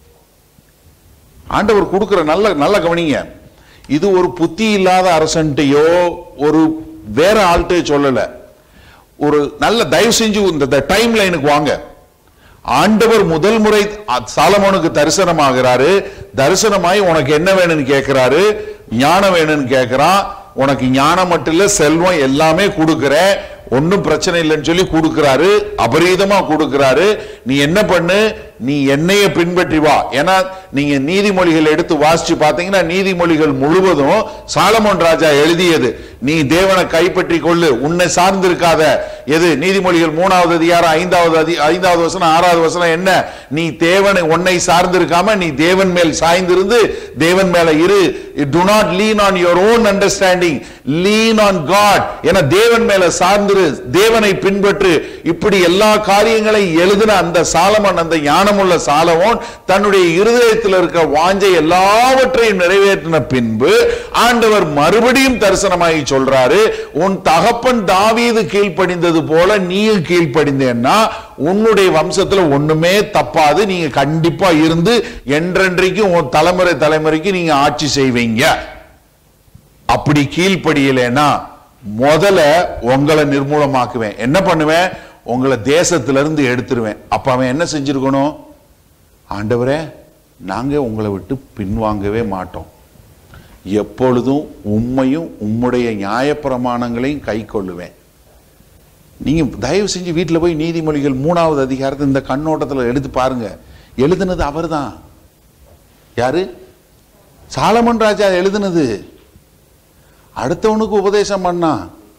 ஆண்டவர் கொடுக்கிற நல்ல நல்ல கவனிங்க இது ஒரு புத்தி இல்லாத அரசன்ட்டையோ ஒரு வேற ஆள்கிட்டயோ சொல்லல ஒரு நல்ல தயவு செஞ்சு இந்த டைம் லைனுக்கு வாங்க ஆண்டவர் முதல் முறை அ- சாலமோனுக்கு தரிசனமாகிறாரு தரிசனமாய் உனக்கு என்ன வேணும்னு கேட்கிறாரு ஞானம் வேணும்னு கேட்கிறான் உனக்கு ஞானம் மட்டும் இல்ல செல்வம் எல்லாமே கொடுக்கிறேன் ஒன்னும் பிரச்சனை இல்லைன்னு சொல்லி கொடுக்கிறாரு அபரீதமா கொடுக்கிறாரு நீ என்ன பண்ணு நீ என்னைய பின்பற்றி வா ஏன்னா நீங்க நீதிமொழிகள் எடுத்து வாசிச்சு பாத்தீங்கன்னா நீதிமொழிகள் முழுவதும் சாலமோன் ராஜா எழுதியது நீ தேவனை கைப்பற்றி கொள்ளு உன்னை சார்ந்திருக்காத எது நீதிமொழிகள் மூணாவது அதிகாரம் ஐந்தாவது அதி ஐந்தாவது வசனம் ஆறாவது வசனம் என்ன நீ தேவனை உன்னை சார்ந்திருக்காம நீ தேவன் மேல் சாய்ந்திருந்து தேவன் மேல இரு do not lean on your own understanding lean on God என தேவன் மேல சார்ந்திரு தேவனை பின்பற்று இப்படி எல்லா காரியங்களையும் எழுதின அந்த சாலமன் அந்த ஞானமுள்ள சாலமோன் தன்னுடைய இருதயத்தில் இருக்க வாஞ்சை எல்லாவற்றையும் நிறைவேற்றின பின்பு ஆண்டவர் மறுபடியும் தரிசனமாகி சொல்றாரு உன் தகப்பன் தாவீது கீழ்ப்படிந்தது போல நீயும் கீழ்ப்படிந்தேன்னா உன்னுடைய வம்சத்துல ஒண்ணுமே தப்பாது நீங்க கண்டிப்பா இருந்து என்றென்றைக்கும் உன் தலைமுறை தலைமுறைக்கு நீங்க ஆட்சி செய்வீங்க அப்படி கீழ்ப்படியலைன்னா முதல்ல உங்களை நிர்மூலமாக்குவேன் என்ன பண்ணுவேன் உங்களை தேசத்துல இருந்து எடுத்துருவேன் அப்ப அவன் என்ன செஞ்சிருக்கணும் ஆண்டவரே நாங்க உங்களை விட்டு பின்வாங்கவே மாட்டோம் எப்பொழுதும் உம்மையும் உம்முடைய நியாயப்பிரமாணங்களையும் கை கொள்ளுவேன் நீங்க தயவு செஞ்சு வீட்டில் போய் நீதிமொழிகள் மூணாவது அதிகாரத்தை இந்த கண்ணோட்டத்தில் எடுத்து பாருங்க எழுதுனது அவர்தான் யாரு சாலமன் ராஜா எழுதுனது அடுத்தவனுக்கு உபதேசம் பண்ணா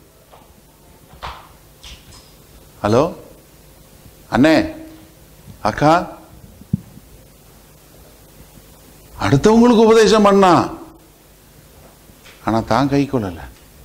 ஹலோ அண்ணே அக்கா அடுத்தவங்களுக்கு உபதேசம் பண்ணா ஆனா தான் கை கொள்ளல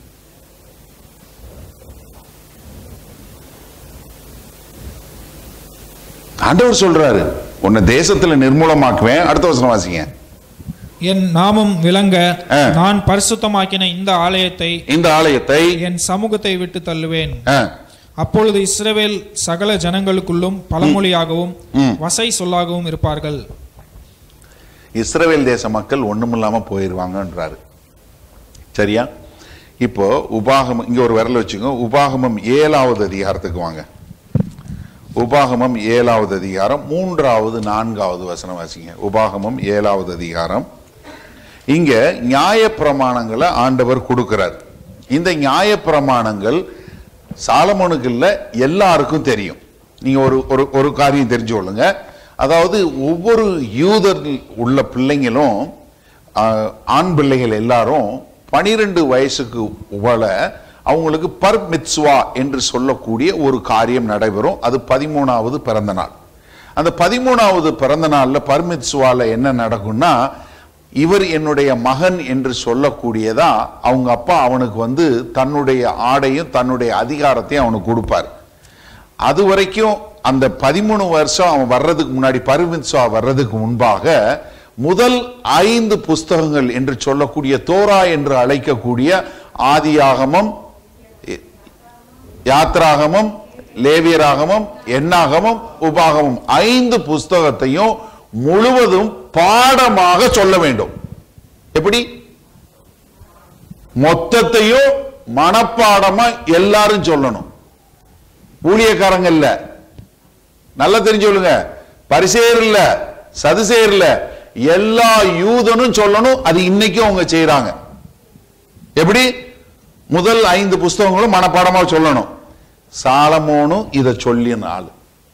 ஆண்டவர் சொல்றாரு உன்னை தேசத்துல நிர்மூலமாக்குவேன் அடுத்த வசனம் வாசிங்க என் நாமம் விளங்க ஆ. நான் பரிசுத்தமாக்கின இந்த ஆலயத்தை இந்த ஆலயத்தை என் சமூகத்தை விட்டு தள்ளுவேன் ஆ, அப்பொழுது இஸ்ரவேல் சகல ஜனங்களுக்குள்ளும் பழமொழியாகவும் ம். வசை சொல்லாகவும் இருப்பார்கள் இஸ்ரவேல் தேச மக்கள் ஒண்ணுமில்லாம போயிருவாங்கன்றாரு சரியா இப்போ உபாகமம் இங்க ஒரு விரல் வச்சுக்கோ உபாகமம் ஏழாவது அதிகாரத்துக்கு வாங்க உபாகமம் ஏழாவது அதிகாரம் மூன்றாவது நான்காவது வசனம் வாசிங்க உபாகமம் ஏழாவது அதிகாரம் இங்க நியாயப்பிரமாணங்களை ஆண்டவர் கொடுக்கிறார் இந்த நியாயப்பிரமாணங்கள் சாலமோனுக்கு இல்ல எல்லாருக்கும் தெரியும் நீங்க ஒரு ஒரு ஒரு காரியம் தெரிஞ்சு கொள்ளுங்க அதாவது ஒவ்வொரு யூதர் உள்ள பிள்ளைங்களும் ஆஹ், ஆண் பிள்ளைகள் எல்லாரும் பனிரெண்டு வயசுக்கு உவள அவங்களுக்கு பர் மித்ஸ்வா என்று சொல்லக்கூடிய ஒரு காரியம் நடைபெறும் அது பதிமூணாவது பிறந்த நாள் அந்த பதிமூணாவது பிறந்த நாள்ல பர்மித்ஸ்வால என்ன நடக்கும்னா இவர் என்னுடைய மகன் என்று சொல்லக்கூடியதா அவங்க அப்பா அவனுக்கு வந்து தன்னுடைய ஆடையும் தன்னுடைய அதிகாரத்தையும் அவனுக்கு கொடுப்பார் அது வரைக்கும் அந்த பதிமூணு வருஷம் அவன் வர்றதுக்கு முன்னாடி பருமித்ஸா வர்றதுக்கு முன்பாக முதல் ஐந்து புஸ்தகங்கள் என்று சொல்லக்கூடிய தோரா என்று அழைக்கக்கூடிய ஆதியாகமம் யாத்ராகமம் லேவியராகமம் எண்ணாகமம் உபாகமம் ஐந்து புஸ்தகத்தையும் முழுவதும் பாடமாக சொல்ல வேண்டும் எப்படி மொத்தத்தையும் மனப்பாடமா எல்லாரும் சொல்லணும் ஊழியக்காரங்க இல்ல நல்லா தெரிஞ்சு சொல்லுங்க பரிசேர் இல்ல சதுசேர் இல்ல எல்லா யூதனும் சொல்லணும் அது இன்னைக்கும் அவங்க செய்யறாங்க எப்படி முதல் ஐந்து புஸ்தகங்களும் மனப்பாடமா சொல்லணும் சாலமோனும் இதை சொல்லின ஆளு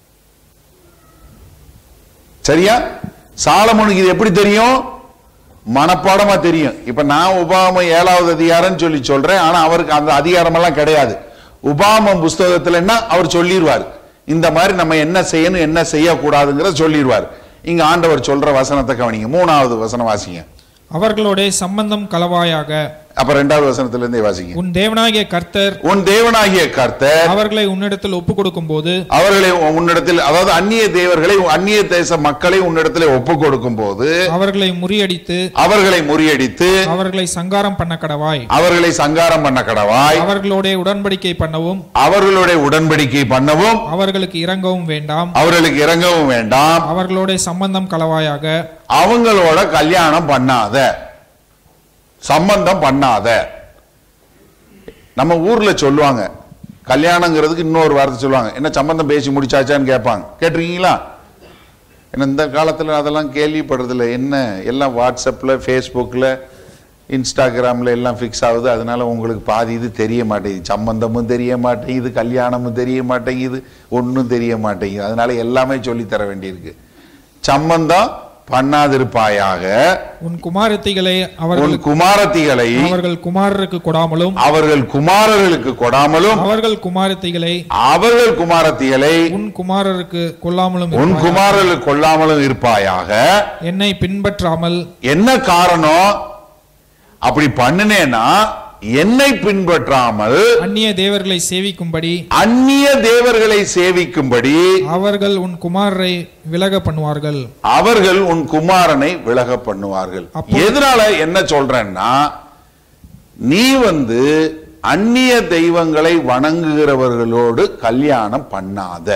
சரியா சாலமோனுக்கு இது எப்படி தெரியும் மனப்பாடமா தெரியும் இப்ப நான் உபாமம் ஏழாவது அதிகாரம் சொல்லி சொல்றேன் ஆனா அவருக்கு அந்த அதிகாரம் எல்லாம் கிடையாது உபாமம் புஸ்தகத்துலன்னா அவர் சொல்லிடுவார் இந்த மாதிரி நம்ம என்ன செய்யணும் என்ன செய்யக்கூடாதுங்கிறத சொல்லிடுவார் இங்க ஆண்டவர் சொல்ற வசனத்தை கவனிங்க மூணாவது வசனம் வாசிங்க அவர்களோட சம்பந்தம் கலவாயாக அப்ப ரெண்டாவது வசனத்துல இருந்தே வாசிங்க உன் தேவனாகிய கர்த்தர் உன் தேவனாகிய கர்த்தர் அவர்களை உன்னிடத்தில் ஒப்பு கொடுக்கும் போது அவர்களை உன்னிடத்தில் அதாவது அந்நிய தேவர்களை அந்நிய தேச மக்களை உன்னிடத்தில் ஒப்பு கொடுக்கும் போது அவர்களை முறியடித்து அவர்களை முறியடித்து அவர்களை சங்காரம் பண்ண கடவாய் அவர்களை சங்காரம் பண்ண கடவாய் அவர்களோட உடன்படிக்கை பண்ணவும் அவர்களுடைய உடன்படிக்கை பண்ணவும் அவர்களுக்கு இறங்கவும் வேண்டாம் அவர்களுக்கு இறங்கவும் வேண்டாம் அவர்களோட சம்பந்தம் கலவாயாக அவங்களோட கல்யாணம் பண்ணாத சம்பந்தம் பண்ணாத நம்ம ஊர்ல சொல்லுவாங்க கல்யாணங்கிறதுக்கு இன்னொரு வார்த்தை சொல்லுவாங்க என்ன சம்பந்தம் பேசி முடிச்சாச்சான்னு கேட்பாங்க கேட்டிருக்கீங்களா ஏன்னா இந்த காலத்துல அதெல்லாம் கேள்விப்படுறதில்ல என்ன எல்லாம் வாட்ஸ்அப்ல ஃபேஸ்புக்கில் இன்ஸ்டாகிராமில் எல்லாம் ஃபிக்ஸ் ஆகுது அதனால உங்களுக்கு பாதி இது தெரிய மாட்டேங்குது சம்பந்தமும் தெரிய மாட்டேங்குது கல்யாணமும் தெரிய மாட்டேங்குது ஒன்றும் தெரிய மாட்டேங்குது அதனால எல்லாமே சொல்லி தர வேண்டியிருக்கு சம்பந்தம் பண்ணாதிருப்பாயாக உன் குமாரத்திகளை உன் அவர்கள் குமாரத்திகளை அவர்கள் குமாரருக்கு கொடாமலும் அவர்கள் குமாரர்களுக்கு கொடாமலும் அவர்கள் குமாரத்திகளை அவர்கள் குமாரத்திகளை உன் குமாரருக்கு கொல்லாமலும் உன் இருப்பாயாக. குமாரர்களுக்கு கொள்ளாமலும் இருப்பாயாக என்னை பின்பற்றாமல் என்ன காரணம் அப்படி பண்ணினேன்னா என்னை பின்பற்றாமல் அந்நிய தேவர்களை சேவிக்கும்படி அந்நிய தேவர்களை சேவிக்கும்படி அவர்கள் உன் குமாரரை விலக பண்ணுவார்கள் அவர்கள் உன் குமாரனை விலக பண்ணுவார்கள் அப்போ- எதனால என்ன சொல்றேன்னா நீ வந்து அந்நிய தெய்வங்களை வணங்குகிறவர்களோடு கல்யாணம் பண்ணாத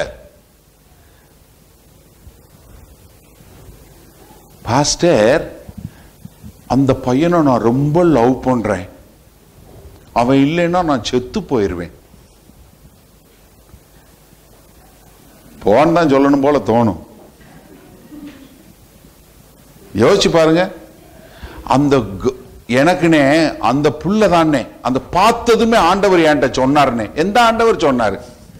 பாஸ்டர் அந்த பையனை நான் ரொம்ப லவ் பண்றேன் அவன் இல்லைன்னா நான் செத்து போயிருவேன் போன்னு தான் சொல்லணும் போல தோணும் யோசிச்சு பாருங்க அந்த க- எனக்குனே அந்த புள்ள தானே அந்த பார்த்ததுமே ஆண்டவர் என்கிட்ட சொன்னாருனே எந்த ஆண்டவர் சொன்னாரு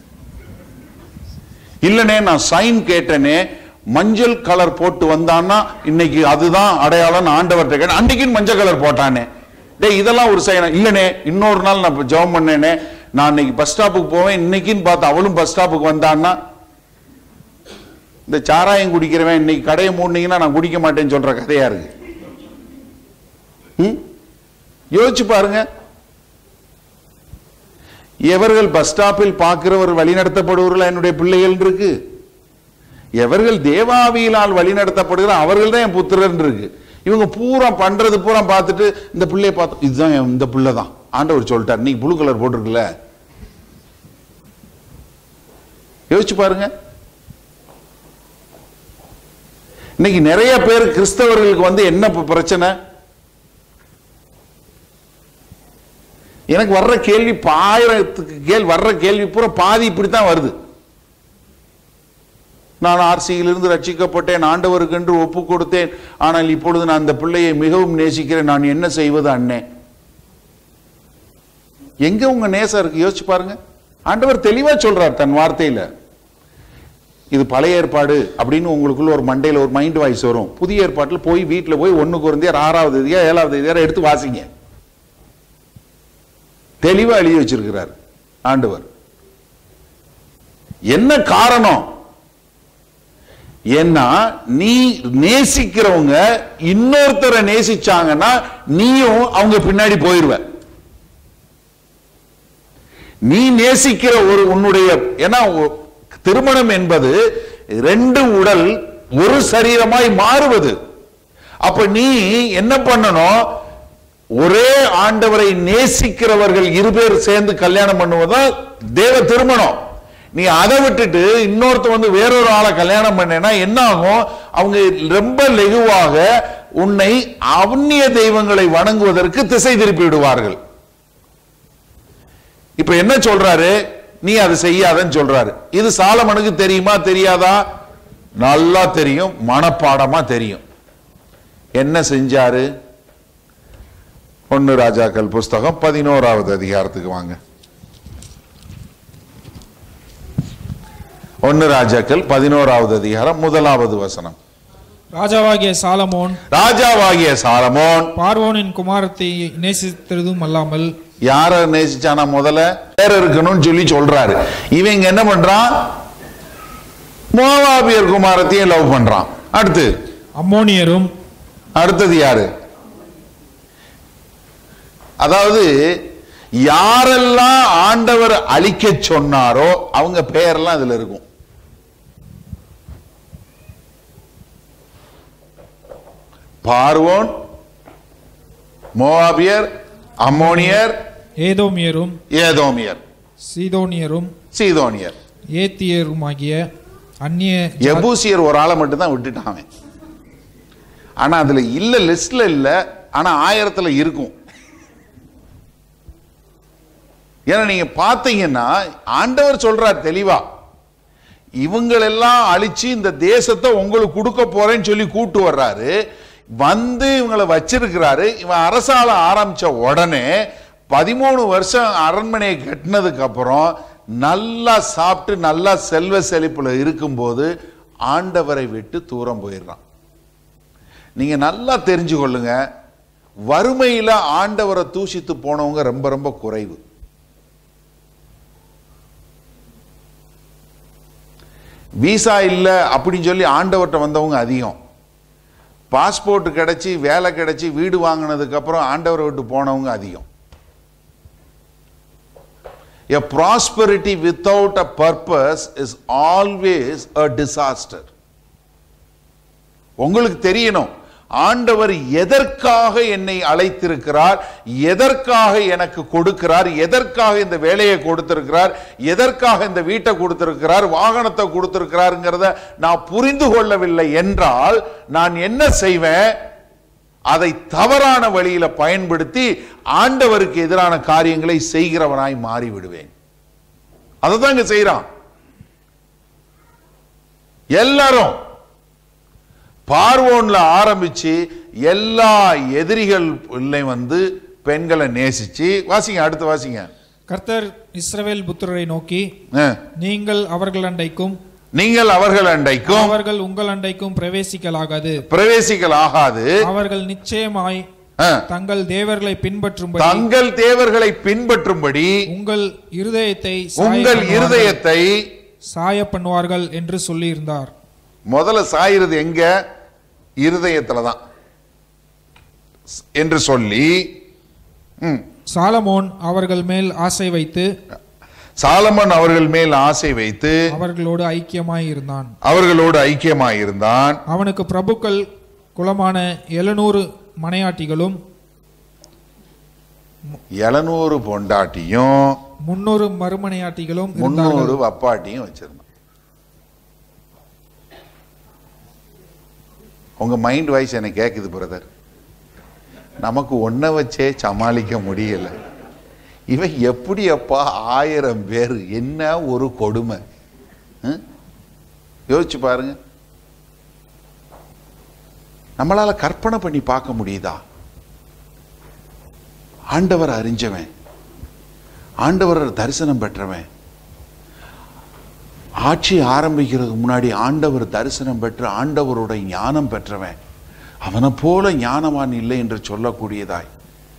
இல்லனே நான் சைன் கேட்டேனே மஞ்சள் கலர் போட்டு வந்தான்னா இன்னைக்கு அதுதான் அடையாளம் ஆண்டவர்கிட்ட கேட்டேன் அன்னைக்குன்னு மஞ்சள் கலர் போட்டானே டேய் இதெல்லாம் ஒரு சைனா இல்லனே இன்னொரு நாள் நான் ஜெபம் பண்ணேனே நான் இன்னைக்கு பஸ் ஸ்டாப்புக்கு போவேன் இன்னைக்குன்னு பார்த்து அவளும் பஸ் ஸ்டாப்புக்கு வந்தான்னா இந்த சாராயம் குடிக்கிறவன் இன்னைக்கு கடையை மூடினீங்கன்னா நான் குடிக்க மாட்டேன்னு சொல்ற கதையா இருக்கு ம்? யோசிச்சு பாருங்க எவர்கள் பஸ் ஸ்டாப்பில் பார்க்கிறவர் வழிநடத்தப்படுவர்கள் என்னுடைய பிள்ளைகள் இருக்கு எவர்கள் தேவாவியினால் வழிநடத்தப்படுகிற அவர்கள் தான் என் புத்திரன் இருக்கு இவங்க பூரா பண்றது பூரா பார்த்துட்டு இந்த பிள்ளைய பார்த்து இதுதான் என் இந்த பிள்ளை தான் ஆண்டவர் சொல்லிட்டார் நீ ப்ளூ கலர் போட்டிருக்குல்ல யோசிச்சு பாருங்க இன்னைக்கு நிறைய பேர் கிறிஸ்தவர்களுக்கு வந்து என்ன இப்ப பிரச்சனை எனக்கு வர்ற கேள்வி ஆயிரத்துக்கு கேள்வி வர்ற கேள்வி பூரா பாதி இப்படித்தான் வருது நான் ஆர்சியிலிருந்து ரட்சிக்கப்பட்டேன் ஆண்டவருக்கென்று ஒப்பு கொடுத்தேன் ஆனால் இப்பொழுது நான் அந்த பிள்ளையை மிகவும் நேசிக்கிறேன் நான் என்ன செய்வது அண்ணே எங்க உங்க நேசம் இருக்கு யோசிச்சு பாருங்க ஆண்டவர் தெளிவா சொல்றார் தன் வார்த்தையில இது பழைய ஏற்பாடு அப்படின்னு உங்களுக்குள்ள ஒரு மண்டையில ஒரு மைண்ட் வாய்ஸ் வரும் புதிய ஏற்பாட்டில் போய் வீட்டுல போய் ஒண்ணு குறைந்தியார் ஆறாவது இதியா ஏழாவது இதியார எடுத்து வாசிங்க தெளிவா எழுதி வச்சிருக்கிறார் ஆண்டவர் என்ன காரணம் ஏன்னா நீ நேசிக்கிறவங்க இன்னொருத்தரை நேசிச்சாங்கன்னா நீயும் அவங்க பின்னாடி போயிருவ நீ நேசிக்கிற ஒரு உன்னுடைய ஏன்னா ஒ- திருமணம் என்பது ரெண்டு உடல் ஒரு சரீரமாய் மாறுவது அப்ப நீ என்ன பண்ணணும் ஒரே ஆண்டவரை நேசிக்கிறவர்கள் இரு பேர் சேர்ந்து கல்யாணம் பண்ணுவதுதான் தேவ திருமணம் நீ அதை விட்டுட்டு இன்னொருத்த வந்து வேறொரு ஆளை கல்யாணம் பண்ணேன்னா என்ன ஆகும் அவங்க ரொம்ப லெகுவாக உன்னை அந்நிய தெய்வங்களை வணங்குவதற்கு திசை திருப்பி விடுவார்கள் இப்ப என்ன சொல்றாரு நீ அதை செய்யாதன்னு சொல்றாரு இது சாலமனுக்கு தெரியுமா தெரியாதா நல்லா தெரியும் மனப்பாடமா தெரியும் என்ன செஞ்சாரு ஒன்னு ராஜாக்கள் புஸ்தகம் பதினோராவது அதிகாரத்துக்கு வாங்க ஒன்னு ராஜாக்கள் பதினோராவது அதிகாரம் முதலாவது வசனம் ராஜாவாகிய சாலமோன் ராஜாவாகிய சாலமோன் பார்வோனின் குமாரத்தை நேசித்ததும் அல்லாமல் யார நேசிச்சானா முதல்ல பேர் இருக்கணும்னு சொல்லி சொல்றாரு இவங்க என்ன பண்றான் மோவாபியர் குமாரத்தையும் லவ் பண்றான் அடுத்து அம்மோனியரும் அடுத்தது யாரு அதாவது யாரெல்லாம் ஆண்டவர் அழிக்க சொன்னாரோ அவங்க பெயரெல்லாம் இதுல இருக்கும் பார்வோன் மோவாபியர் அம்மோனியர் ஏதோமியரும் ஏதோமியர் சீதோனியரும் சீதோனியர் ஏத்தியருமாகிய அந்நிய எபூசியர் ஒரு ஆளை மட்டும் விட்டுட்டான் அவன். ஆனா அதுல இல்ல லிஸ்ட்ல இல்ல ஆனா ஆயிரத்துல இருக்கும் ஏன்னா நீங்க பாத்தீங்கன்னா ஆண்டவர் சொல்றார் தெளிவா இவங்களெல்லாம் அழிச்சு இந்த தேசத்தை உங்களுக்கு கொடுக்க போறேன்னு சொல்லி கூட்டு வர்றாரு வந்து இவங்களை வச்சிருக்கிறாரு இவன் அரசால ஆரம்பிச்ச உடனே பதிமூணு வருஷம் அரண்மனையை கட்டினதுக்கு அப்புறம் நல்லா சாப்பிட்டு நல்லா செல்வ செழிப்புல இருக்கும்போது ஆண்டவரை விட்டு தூரம் போயிடுறான் நீங்க நல்லா தெரிஞ்சு கொள்ளுங்க வறுமையில ஆண்டவரை தூஷித்து போனவங்க ரொம்ப ரொம்ப குறைவு விசா இல்லை அப்படின்னு சொல்லி ஆண்டவர்கிட்ட வந்தவங்க அதிகம் பாஸ்போர்ட் கிடைச்சி வேலை கிடைச்சி வீடு வாங்கினதுக்கு அப்புறம் ஆண்டவரை விட்டு போனவங்க அதிகம் A prosperity without a purpose is always a disaster. உங்களுக்கு தெரியணும் ஆண்டவர் எதற்காக என்னை அழைத்திருக்கிறார் எதற்காக எனக்கு கொடுக்கிறார் எதற்காக இந்த வேலையை கொடுத்திருக்கிறார் எதற்காக இந்த வீட்டை கொடுத்திருக்கிறார் வாகனத்தை கொடுத்திருக்கிறாருங்கிறத நான் புரிந்து கொள்ளவில்லை என்றால் நான் என்ன செய்வேன் அதை தவறான வழியில பயன்படுத்தி ஆண்டவருக்கு எதிரான காரியங்களை செய்கிறவனாய் மாறி விடுவேன் அதை தான் இங்க செய்யறான் எல்லாரும் பார்வோன்ல ஆரம்பிச்சு எல்லா எதிரிகள் உள்ளே வந்து பெண்களை நேசிச்சு வாசிங்க அடுத்து வாசிங்க கர்த்தர் இஸ்ரவேல் புத்திரரை நோக்கி அஹ். நீங்கள் அவர்கள் அண்டைக்கும் நீங்கள் அவர்கள் அண்டைக்கும் அவர்கள் உங்கள் அண்டைக்கும் பிரவேசிக்கலாகாது பிரவேசிக்கல் ஆகாது அவர்கள் நிச்சயமாய் அஹ். தங்கள் தேவர்களை பின்பற்றும்படி தங்கள் தேவர்களை பின்பற்றும்படி உங்கள் இருதயத்தை சாய உங்கள் பண்ணுவார்கள். இருதயத்தை சாய பண்ணுவார்கள் என்று சொல்லியிருந்தார் முதல்ல சாயிறது எங்க இருதயத்துல தான் என்று சொல்லி ம், சாலமோன் அவர்கள் மேல் ஆசை வைத்து சாலமன் அவர்கள் மேல் ஆசை வைத்து அவர்களோடு ஐக்கியமாய் இருந்தான் அவர்களோடு ஐக்கியமாயிருந்தான் அவனுக்கு பிரபுக்கள் குலமான எழுநூறு மனையாட்டிகளும் எழுநூறு பொண்டாட்டியும் முன்னூறு மறுமனையாட்டிகளும் முன்னூறு இருந்தார்கள் வப்பாட்டியும் வச்சிருந்தான் உங்க மைண்ட் வாய்ஸ் எனக்கு கேக்குது பிரதர் நமக்கு ஒன்றை வச்சே சமாளிக்க முடியல இவன் எப்படி அப்பா ஆயிரம் பேர் என்ன ஒரு கொடுமை ம்? யோசிச்சு பாருங்க நம்மளால கற்பனை பண்ணி பார்க்க முடியுதா ஆண்டவர் அறிஞ்சவன் ஆண்டவர் தரிசனம் பெற்றவன் ஆட்சி ஆரம்பிக்கிறதுக்கு முன்னாடி ஆண்டவர் தரிசனம் பெற்று ஆண்டவரோட ஞானம் பெற்றவன் அவனை போல ஞானவான் இல்லை என்று சொல்லக்கூடியதாய்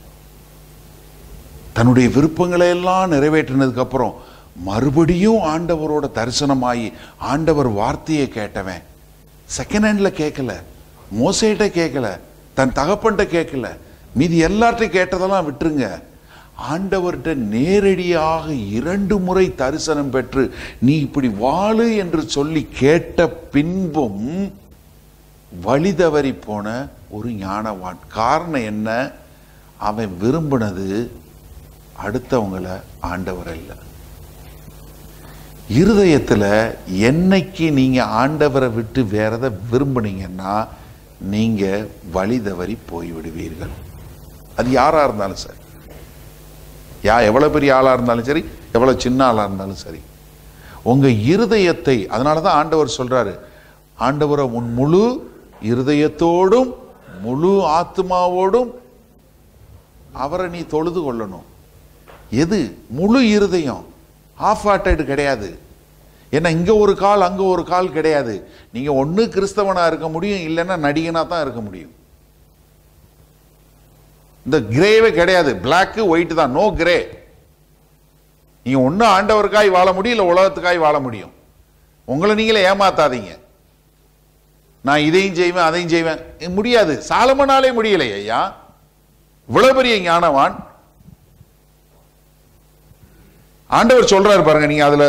தன்னுடைய விருப்பங்களை எல்லாம் நிறைவேற்றினதுக்கு அப்புறம் மறுபடியும் ஆண்டவரோட தரிசனமாகி ஆண்டவர் வார்த்தையை கேட்டவன் செகண்ட் ஹேண்ட்ல கேட்கல மோசையிட்ட கேட்கல தன் தகப்பன்ட்ட கேட்கல மீதி எல்லார்ட்டையும் கேட்டதெல்லாம் விட்டுருங்க ஆண்டவர்கிட்ட நேரடியாக இரண்டு முறை தரிசனம் பெற்று நீ இப்படி வாழு என்று சொல்லி கேட்ட பின்பும் வழி தவறி போன ஒரு ஞானவான் காரணம் என்ன அவன் விரும்பினது அடுத்தவங்களை ஆண்டவர் அல்ல இருதயத்துல என்னைக்கு நீங்க ஆண்டவரை விட்டு வேற எதை விரும்புனீங்கன்னா நீங்க வழி தவறி போய்விடுவீர்கள் அது யாரா இருந்தாலும் சரி யா எவ்வளவு பெரிய ஆளா இருந்தாலும் சரி எவ்வளவு சின்ன ஆளா இருந்தாலும் சரி உங்க இருதயத்தை அதனால தான் ஆண்டவர் சொல்றாரு ஆண்டவரை உன் முழு இருதயத்தோடும் முழு ஆத்மாவோடும் அவரை நீ தொழுது கொள்ளணும் எது முழு இருதயம் ஆஃப் ஹார்ட்டட் கிடையாது ஏன்னா இங்க ஒரு கால் அங்க ஒரு கால் கிடையாது நீங்க ஒண்ணு கிறிஸ்தவனா இருக்க முடியும் இல்லைன்னா நடிகனா தான் இருக்க முடியும் இந்த கிரேவே கிடையாது Black ஒயிட் தான் நோ கிரே நீங்க ஒண்ணு ஆண்டவருக்காய் வாழ முடியும் இல்ல உலகத்துக்காய் வாழ முடியும் உங்களை நீங்களே ஏமாத்தாதீங்க நான் இதையும் செய்வேன் அதையும் செய்வேன் இது முடியாது சாலமனாலே முடியலை ஐயா இவ்வளவு பெரிய ஞானவான் ஆண்டவர் சொல்றாரு பாருங்க நீங்க அதுல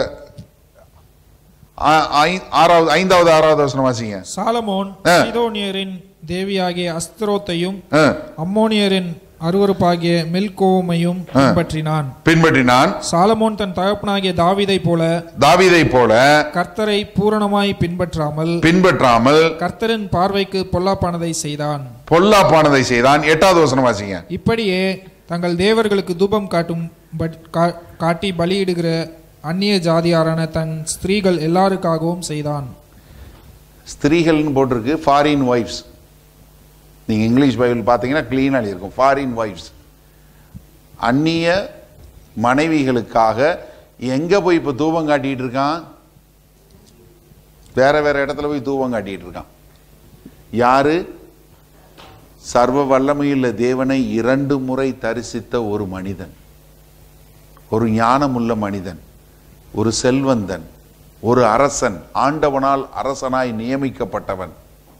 ஆ- ஐ- ஆறாவது ஐந்தாவது ஆறாவது வசனம் வாசிங்க சாலமோன் ஆ. சீதோனியரின் தேவியாகிய அஸ்திரோத்தையும் ஆ, அம்மோனியரின் அருவருப்பாகிய மெல்கோமையும் பின்பற்றினான் பின்பற்றினான் சாலமோன் தன் தகப்பனாகிய தாவீதை போல தாவீதை போல கர்த்தரை பூரணமாய் பின்பற்றாமல் பின்பற்றாமல் கர்த்தரின் பார்வைக்கு பொல்லாப்பானதை செய்தான் பொல்லாப்பானதை செய்தான் எட்டாவது வசனம் வாசிங்க இப்படியே தங்கள் தேவர்களுக்கு தூபம் காட்டும் பட்- கா- காட்டி பலியிடுகிற அந்நிய ஜாதியாரான தன் ஸ்திரீகள் எல்லாருக்காகவும் செய்தான் ஸ்திரீகள்னு போட்டிருக்கு ஃபாரின் ஒய்ஃப்ஸ் நீங்க இங்கிலீஷ் பைபிள் பார்த்தீங்கன்னா கிளீனாக இருக்கும் ஃபாரின் ஒய்ஃப்ஸ் அந்நிய மனைவிகளுக்காக எங்க போய் இப்போ தூபம் காட்டிட்டு இருக்கான் வேற வேற இடத்துல போய் தூபம் காட்டிட்டு இருக்கான் யாரு சர்வ வல்லமையுள்ள தேவனை இரண்டு முறை தரிசித்த ஒரு மனிதன் ஒரு ஞானமுள்ள மனிதன் ஒரு செல்வந்தன் ஒரு அரசன் ஆண்டவனால் அரசனாய் நியமிக்கப்பட்டவன்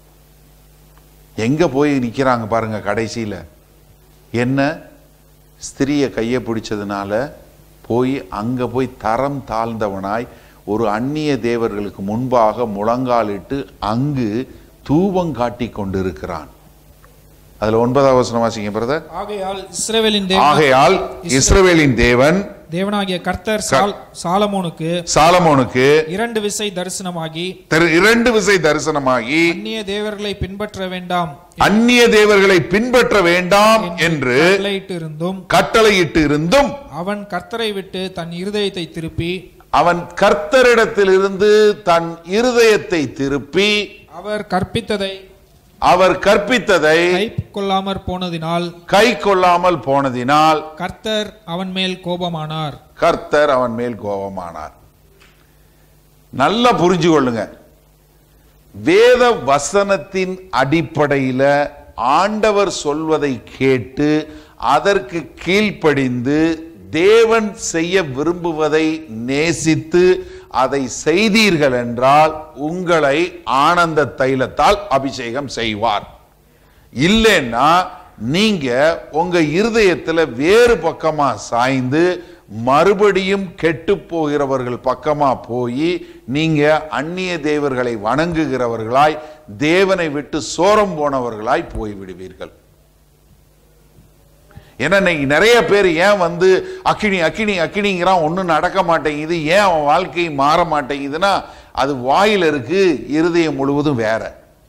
எங்க போய் நிக்கிறாங்க பாருங்க கடைசியில என்ன ஸ்திரியை கையை பிடிச்சதுனால போய் அங்க போய் தரம் தாழ்ந்தவனாய் ஒரு அந்நிய தேவர்களுக்கு முன்பாக முழங்காலிட்டு அங்கு தூபம் காட்டி கொண்டிருக்கிறான் அதுல ஒன்பதாவது வசனம் வாசிங்க பிரதர் ஆகையால் இஸ்ரவேலின் தேவன் ஆகையால் இஸ்ரவேலின் தேவன் தேவனாகிய கர்த்தர் சால்- சாலமோனுக்கு சாலமோனுக்கு இரண்டு விசை தரிசனமாகி திரு- இரண்டு விசை தரிசனமாகி அந்நிய தேவர்களை பின்பற்ற வேண்டாம் அந்நிய தேவர்களை பின்பற்ற வேண்டாம் என்று கட்டளையிட்டு இருந்தும் கட்டளையிட்டு இருந்தும் அவன் கர்த்தரை விட்டு தன் இருதயத்தை திருப்பி அவன் கர்த்தரிடத்திலிருந்து தன் இருதயத்தை திருப்பி அவர் கற்பித்ததை அவர் கற்பித்ததை கை கொள்ளாமற் போனதினால் கை கொள்ளாமல் போனதினால் கர்த்தர் அவன் மேல் கோபமானார் கர்த்தர் அவன் மேல் கோபமானார் நல்லா புரிஞ்சு கொள்ளுங்க வேத வசனத்தின் அடிப்படையில ஆண்டவர் சொல்வதை கேட்டு அதற்கு கீழ்ப்படிந்து தேவன் செய்ய விரும்புவதை நேசித்து அதை செய்தீர்கள் என்றால் உங்களை ஆனந்த தைலத்தால் அபிஷேகம் செய்வார் இல்லைன்னா நீங்க உங்க இருதயத்துல வேறு பக்கமா சாய்ந்து மறுபடியும் கெட்டு போகிறவர்கள் பக்கமா போய் நீங்க அந்நிய தேவர்களை வணங்குகிறவர்களாய் தேவனை விட்டு சோரம் போனவர்களாய் போய் விடுவீர்கள் ஏன்னா இன்னைக்கு நிறைய பேர் ஏன் வந்து அக்கினி அக்கினி அக்கினிங்கிறான் ஒன்றும் நடக்க மாட்டேங்குது ஏன் அவன் வாழ்க்கை மாற மாட்டேங்குதுன்னா அது வாயில் இருக்கு இருதயம் முழுவதும் வேற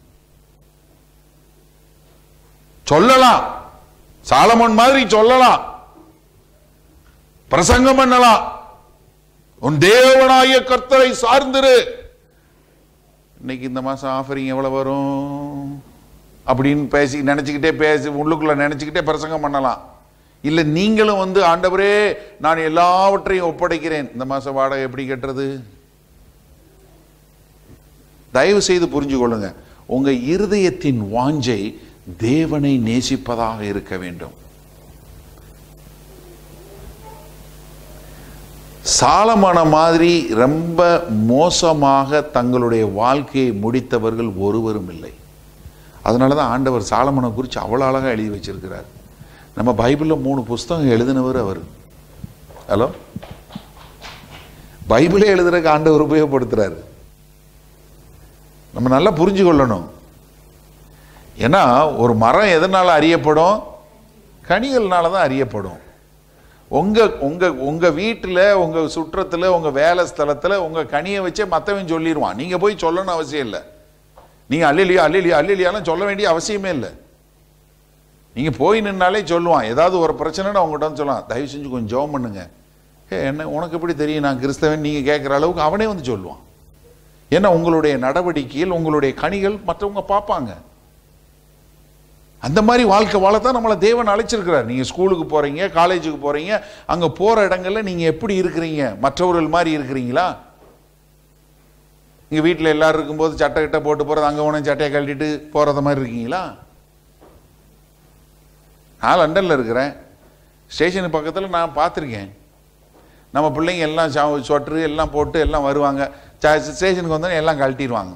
சொல்லலாம் சாலமன் மாதிரி சொல்லலாம் பிரசங்கம் பண்ணலாம் உன் தேவனாய கர்த்தரை சார்ந்திரு இன்னைக்கு இந்த மாசம் ஆஃபரிங் எவ்வளவு வரும் அப்படின்னு பேசி நினைச்சுக்கிட்டே பேசி உள்ளுக்குள்ள நினைச்சுக்கிட்டே பிரசங்கம் பண்ணலாம் இல்ல நீங்களும் வந்து ஆண்டவரே நான் எல்லாவற்றையும் ஒப்படைக்கிறேன் இந்த மாசம் வாடகை எப்படி கட்டுறது தயவு செய்து புரிஞ்சு கொள்ளுங்க உங்க இருதயத்தின் வாஞ்சை தேவனை நேசிப்பதாக இருக்க வேண்டும் சாலமான மாதிரி ரொம்ப மோசமாக தங்களுடைய வாழ்க்கையை முடித்தவர்கள் ஒருவரும் இல்லை அதனால தான் ஆண்டவர் சாலமனை குறித்து அவ்வளோ அழகாக எழுதி வச்சிருக்கிறார் நம்ம பைபிளில் மூணு புஸ்தகம் எழுதினவர் அவர் ஹலோ பைபிளே எழுதுறதுக்கு ஆண்டவர் உபயோகப்படுத்துறாரு நம்ம நல்லா புரிஞ்சு கொள்ளணும் ஏன்னா ஒரு மரம் எதனால அறியப்படும் கனிகள்னால தான் அறியப்படும் உங்க உங்க உங்க வீட்டில் உங்க சுற்றத்துல உங்க வேலை ஸ்தலத்துல உங்க கனியை வச்சே மற்றவன் சொல்லிடுவான் நீங்க போய் சொல்லணும் அவசியம் இல்லை நீங்க அல்லிலியா அல்லிலியா அல்லிலியாலாம் சொல்ல வேண்டிய அவசியமே இல்லை நீங்க போய் நின்னாலே சொல்லுவான் ஏதாவது ஒரு பிரச்சனைன்னு அவங்ககிட்ட வந்து சொல்லலாம் தயவு செஞ்சு கொஞ்சம் ஜெபம் பண்ணுங்க ஏ என்ன உனக்கு எப்படி தெரியும் நான் கிறிஸ்தவன் நீங்க கேட்குற அளவுக்கு அவனே வந்து சொல்லுவான் ஏன்னா உங்களுடைய நடவடிக்கையில் உங்களுடைய கனிகள் மற்றவங்க பார்ப்பாங்க அந்த மாதிரி வாழ்க்கை வாழத்தான் நம்மளை தேவன் அழைச்சிருக்கிறார் நீங்க ஸ்கூலுக்கு போறீங்க காலேஜுக்கு போறீங்க அங்க போற இடங்கள்ல நீங்க எப்படி இருக்கிறீங்க மற்றவர்கள் மாதிரி இருக்கிறீங்களா இங்க வீட்டில் எல்லாரும் இருக்கும்போது சட்டை கிட்ட போட்டு போறது அங்க உடனே சட்டையை கழட்டிட்டு போறத மாதிரி இருக்கீங்களா நான் லண்டன்ல இருக்கிறேன் ஸ்டேஷனுக்கு பக்கத்தில் நான் பார்த்துருக்கேன் நம்ம பிள்ளைங்க எல்லாம் சொட்டரு எல்லாம் போட்டு எல்லாம் வருவாங்க ச- ஸ்டேஷனுக்கு வந்தோடனே எல்லாம் கழட்டிடுவாங்க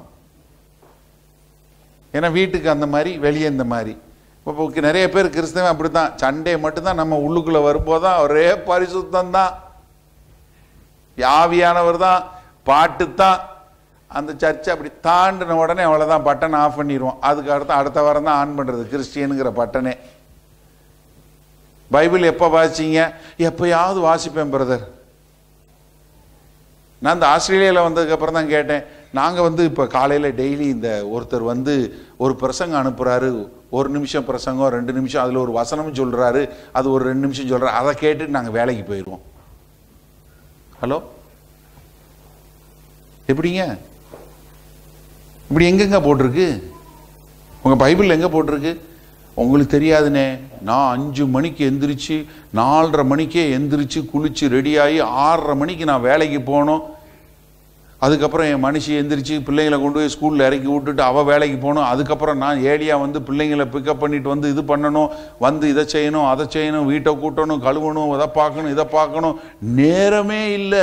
ஏன்னா வீட்டுக்கு அந்த மாதிரி வெளியே இந்த மாதிரி இப்போ நிறைய பேர் கிறிஸ்தவன் அப்படித்தான் சண்டே மட்டும்தான் நம்ம உள்ளுக்குள்ள வரும்போது தான் ஒரே பரிசுத்தம் தான் யாவியானவர் தான் பாட்டு தான் அந்த சர்ச்சை அப்படி தாண்டின உடனே அவ்வளோதான் பட்டனை ஆஃப் பண்ணிடுவோம் அதுக்கு அடுத்து அடுத்த வாரம் தான் ஆன் பண்ணுறது கிறிஸ்டியனுங்கிற பட்டனே பைபிள் எப்போ வாசிச்சீங்க எப்பயாவது வாசிப்பேன் பிரதர் நான் இந்த ஆஸ்திரேலியாவில் வந்ததுக்கப்புறம் தான் கேட்டேன் நாங்கள் வந்து இப்போ காலையில் டெய்லி இந்த ஒருத்தர் வந்து ஒரு பிரசங்கம் அனுப்புகிறாரு ஒரு நிமிஷம் பிரசங்கம் ரெண்டு நிமிஷம் அதில் ஒரு வசனம் சொல்கிறாரு அது ஒரு ரெண்டு நிமிஷம் சொல்கிறாரு அதை கேட்டுட்டு நாங்கள் வேலைக்கு போயிடுவோம் ஹலோ எப்படிங்க இப்படி எங்கெங்க போட்டிருக்கு உங்கள் பைபிள் எங்கே போட்டிருக்கு உங்களுக்கு தெரியாதுனே நான் அஞ்சு மணிக்கு எந்திரிச்சு நாலரை மணிக்கே எந்திரிச்சு குளிச்சு ரெடியாகி ஆறரை மணிக்கு நான் வேலைக்கு போகணும் அதுக்கப்புறம் என் மனுஷி எந்திரிச்சு பிள்ளைங்களை கொண்டு போய் ஸ்கூலில் இறக்கி விட்டுட்டு அவள் வேலைக்கு போகணும் அதுக்கப்புறம் நான் ஏடியாக வந்து பிள்ளைங்களை பிக்கப் பண்ணிட்டு வந்து இது பண்ணணும் வந்து இதை செய்யணும் அதை செய்யணும் வீட்டை கூட்டணும் கழுவணும் இதை பார்க்கணும் இதை பார்க்கணும் நேரமே இல்லை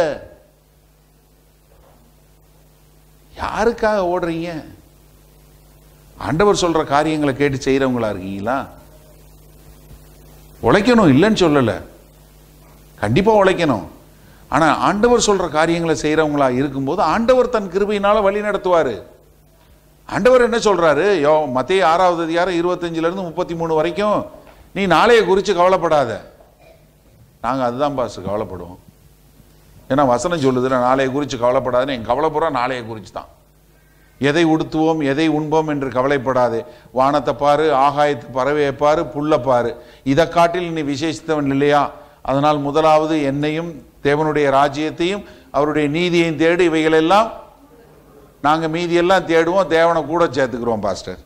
யாருக்காக ஓடுறீங்க ஆண்டவர் சொல்ற காரியங்களை கேட்டு செய்யறவங்களா இருக்கீங்களா உழைக்கணும் இல்லைன்னு சொல்லல கண்டிப்பா உழைக்கணும் ஆனா ஆண்டவர் சொல்ற காரியங்களை செய்யறவங்களா இருக்கும்போது ஆண்டவர் தன் கிருபையினால வழி நடத்துவாரு ஆண்டவர் என்ன சொல்றாரு யோ மத்திய ஆறாவது அதிகாரம் இருபத்தஞ்சுல இருந்து முப்பத்தி மூணு வரைக்கும் நீ நாளைய குறித்து கவலைப்படாத நாங்க அதுதான் பாஸ் கவலைப்படுவோம் ஏன்னா வசனம் சொல்லுதுல நாளைய குறித்து கவலைப்படாதுன்னு என் கவலைப்புறா நாளைய குறித்து தான் எதை உடுத்துவோம் எதை உண்போம் என்று கவலைப்படாதே வானத்தை பாரு ஆகாயத்து பறவையை பாரு புல்லை பாரு இதை காட்டில் நீ விசேஷித்தவன் இல்லையா அதனால் முதலாவது என்னையும் தேவனுடைய ராஜ்யத்தையும் அவருடைய நீதியையும் தேடு இவைகளெல்லாம் நாங்க மீதியெல்லாம் தேடுவோம் தேவனை கூட சேர்த்துக்கிறோம் பாஸ்டர்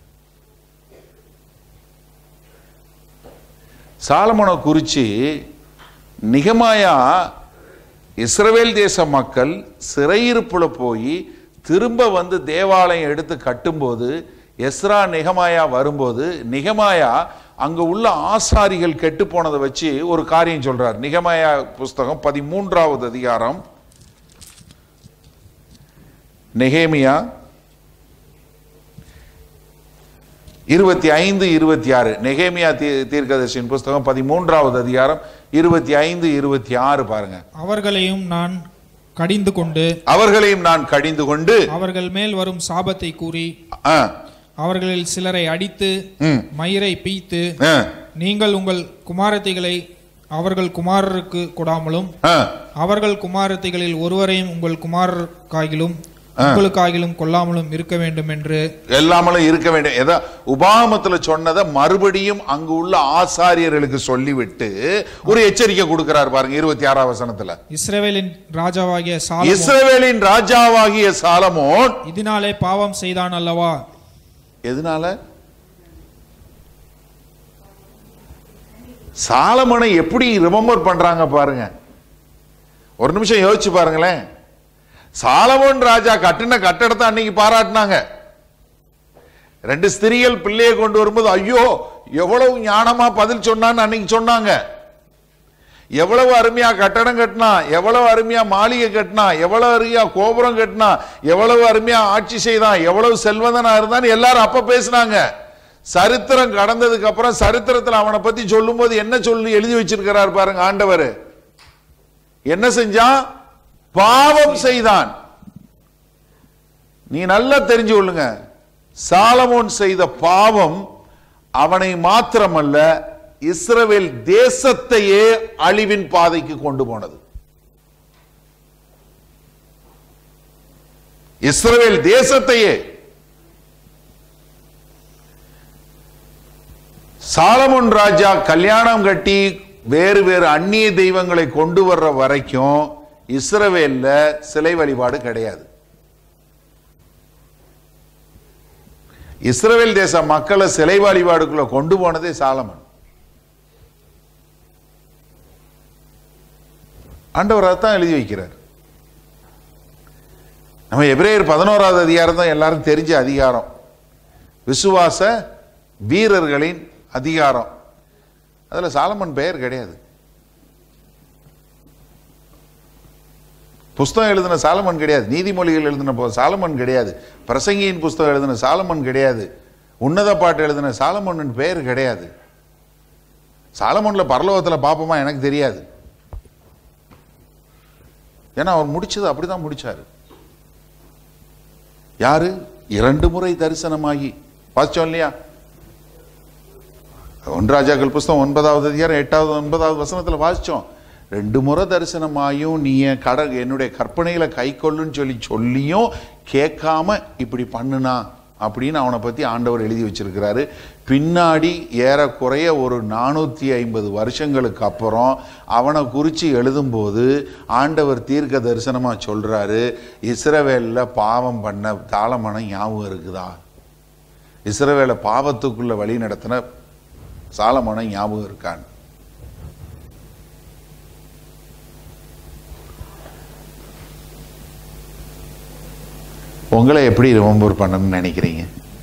சாலமனை குறித்து நிகமாயா இஸ்ரவேல் தேச மக்கள் சிறையிருப்புல போய் திரும்ப வந்து தேவாலயம் எடுத்து கட்டும்போது எஸ்ரா நிகமாயா வரும்போது நிகமாயா அங்க உள்ள ஆசாரிகள் கெட்டு போனதை வச்சு ஒரு காரியம் சொல்றார் நிகமாயா புஸ்தகம் பதிமூன்றாவது அதிகாரம் நெகேமியா இருபத்தி ஐந்து இருபத்தி ஆறு நெகேமியா தீ தீர்க்கதர்சியின் புஸ்தகம் பதிமூன்றாவது அதிகாரம் இருபத்தி ஐந்து இருபத்தி ஆறு பாருங்க அவர்களையும் நான் கடிந்து கொண்டு அவர்களையும் நான் கடிந்து கொண்டு அவர்கள் மேல் வரும் சாபத்தை கூறி ஆ, அவர்களில் சிலரை அடித்து ம், மயிரை பீய்த்து ஆ, நீங்கள் உங்கள் குமாரத்திகளை அவர்கள் குமாரருக்கு கொடாமலும் ஆ. அவர்கள் குமாரத்திகளில் ஒருவரையும் உங்கள் குமாரருக்காகிலும் உங்களுக்காகிலும் கொல்லாமலும் இருக்க வேண்டும் என்று எல்லாமலும் இருக்க வேண்டும் ஏதோ உபாகமத்துல சொன்னதை மறுபடியும் அங்கு உள்ள ஆசாரியர்களுக்கு சொல்லிவிட்டு ஒரு எச்சரிக்கை கொடுக்கிறார் பாருங்க இருபத்தி ஆறாம் வசனத்துல இஸ்ரவேலின் ராஜாவாகிய சாலமோன் இஸ்ரவேலின் ராஜாவாகிய சாலமோன் இதனாலே பாவம் செய்தான் அல்லவா எதனால சாலமனை எப்படி ரிமெம்பர் பண்றாங்க பாருங்க ஒரு நிமிஷம் யோசிச்சு பாருங்களேன் சாலமோன் ராஜா கட்டின கட்டடத்தை அன்னைக்கு பாராட்டினாங்க ரெண்டு ஸ்திரீகள் பிள்ளையை கொண்டு வரும்போது ஐயோ எவ்வளவு ஞானமா பதில் சொன்னான்னு அன்னைக்கு சொன்னாங்க எவ்வளவு அருமையா கட்டடம் கட்டினா எவ்வளவு அருமையா மாளிகை கட்டினா எவ்வளவு அருமையா கோபுரம் கட்டினா எவ்வளவு அருமையா ஆட்சி செய்தான் எவ்வளவு செல்வந்தனா இருந்தான்னு எல்லாரும் அப்ப பேசினாங்க சரித்திரம் கடந்ததுக்கு அப்புறம் சரித்திரத்துல அவனை பத்தி சொல்லும்போது என்ன சொல்லி எழுதி வச்சிருக்கிறார் பாருங்க ஆண்டவர் என்ன செஞ்சான் பாவம் செய்தான் நீ நல்லா தெரிஞ்சு கொள்ளுங்க சாலமோன் செய்த பாவம் அவனை மாத்திரமல்ல இஸ்ரவேல் தேசத்தையே அழிவின் பாதைக்கு கொண்டு போனது இஸ்ரவேல் தேசத்தையே சாலமோன் ராஜா கல்யாணம் கட்டி வேறு வேறு அந்நிய தெய்வங்களை கொண்டு வர்ற வரைக்கும் இஸ்ரவேல்ல சிலை வழிபாடு கிடையாது இஸ்ரவேல் தேச மக்களை சிலை வழிபாடுக்குள்ள கொண்டு போனதே சாலமன் ஆண்டவர் அதைத்தான் எழுதி வைக்கிறார் நம்ம எபிரேயர் பதினோராவது அதிகாரம் தான் எல்லாரும் தெரிஞ்ச அதிகாரம் விசுவாச வீரர்களின் அதிகாரம் அதுல சாலமன் பெயர் கிடையாது புஸ்தகம் எழுதின சாலமன் கிடையாது நீதிமொழிகள் எழுதின போ- சாலமன் கிடையாது பிரசங்கியின் புஸ்தகம் எழுதின சாலமன் கிடையாது உன்னத பாட்டு எழுதின சாலமன் பெயர் கிடையாது சாலமன்ல பரலோகத்துல பாப்போமா எனக்கு தெரியாது ஏன்னா அவர் முடிச்சது அப்படிதான் முடிச்சாரு யாரு இரண்டு முறை தரிசனமாகி வாசிச்சோம் இல்லையா ஒன்றாஜாக்கள் புஸ்தகம் ஒன்பதாவது அதிகாரம் எட்டாவது ஒன்பதாவது வசனத்துல வாசிச்சோம் ரெண்டு முறை தரிசனமாயும் நீ என் கட என்னுடைய கற்பனையில கை கொள்ளுன்னு சொல்லி சொல்லியும் கேட்காம இப்படி பண்ணுனா அப்படின்னு அவனை பத்தி ஆண்டவர் எழுதி வச்சிருக்கிறாரு பின்னாடி ஏறக்குறைய ஒரு நானூத்தி ஐம்பது வருஷங்களுக்கு அப்புறம் அவனை குறித்து எழுதும்போது ஆண்டவர் தீர்க்க தரிசனமா சொல்றாரு இஸ்ரவேல்ல பாவம் பண்ண தாளமனம் ஞாபகம் இருக்குதா இஸ்ரவேலை பாவத்துக்குள்ள வழி நடத்தின சாலமோனை ஞாபகம் இருக்கான் உங்களை எப்படி ரிமெம்பர் பண்ணணும்னு நினைக்கிறீங்க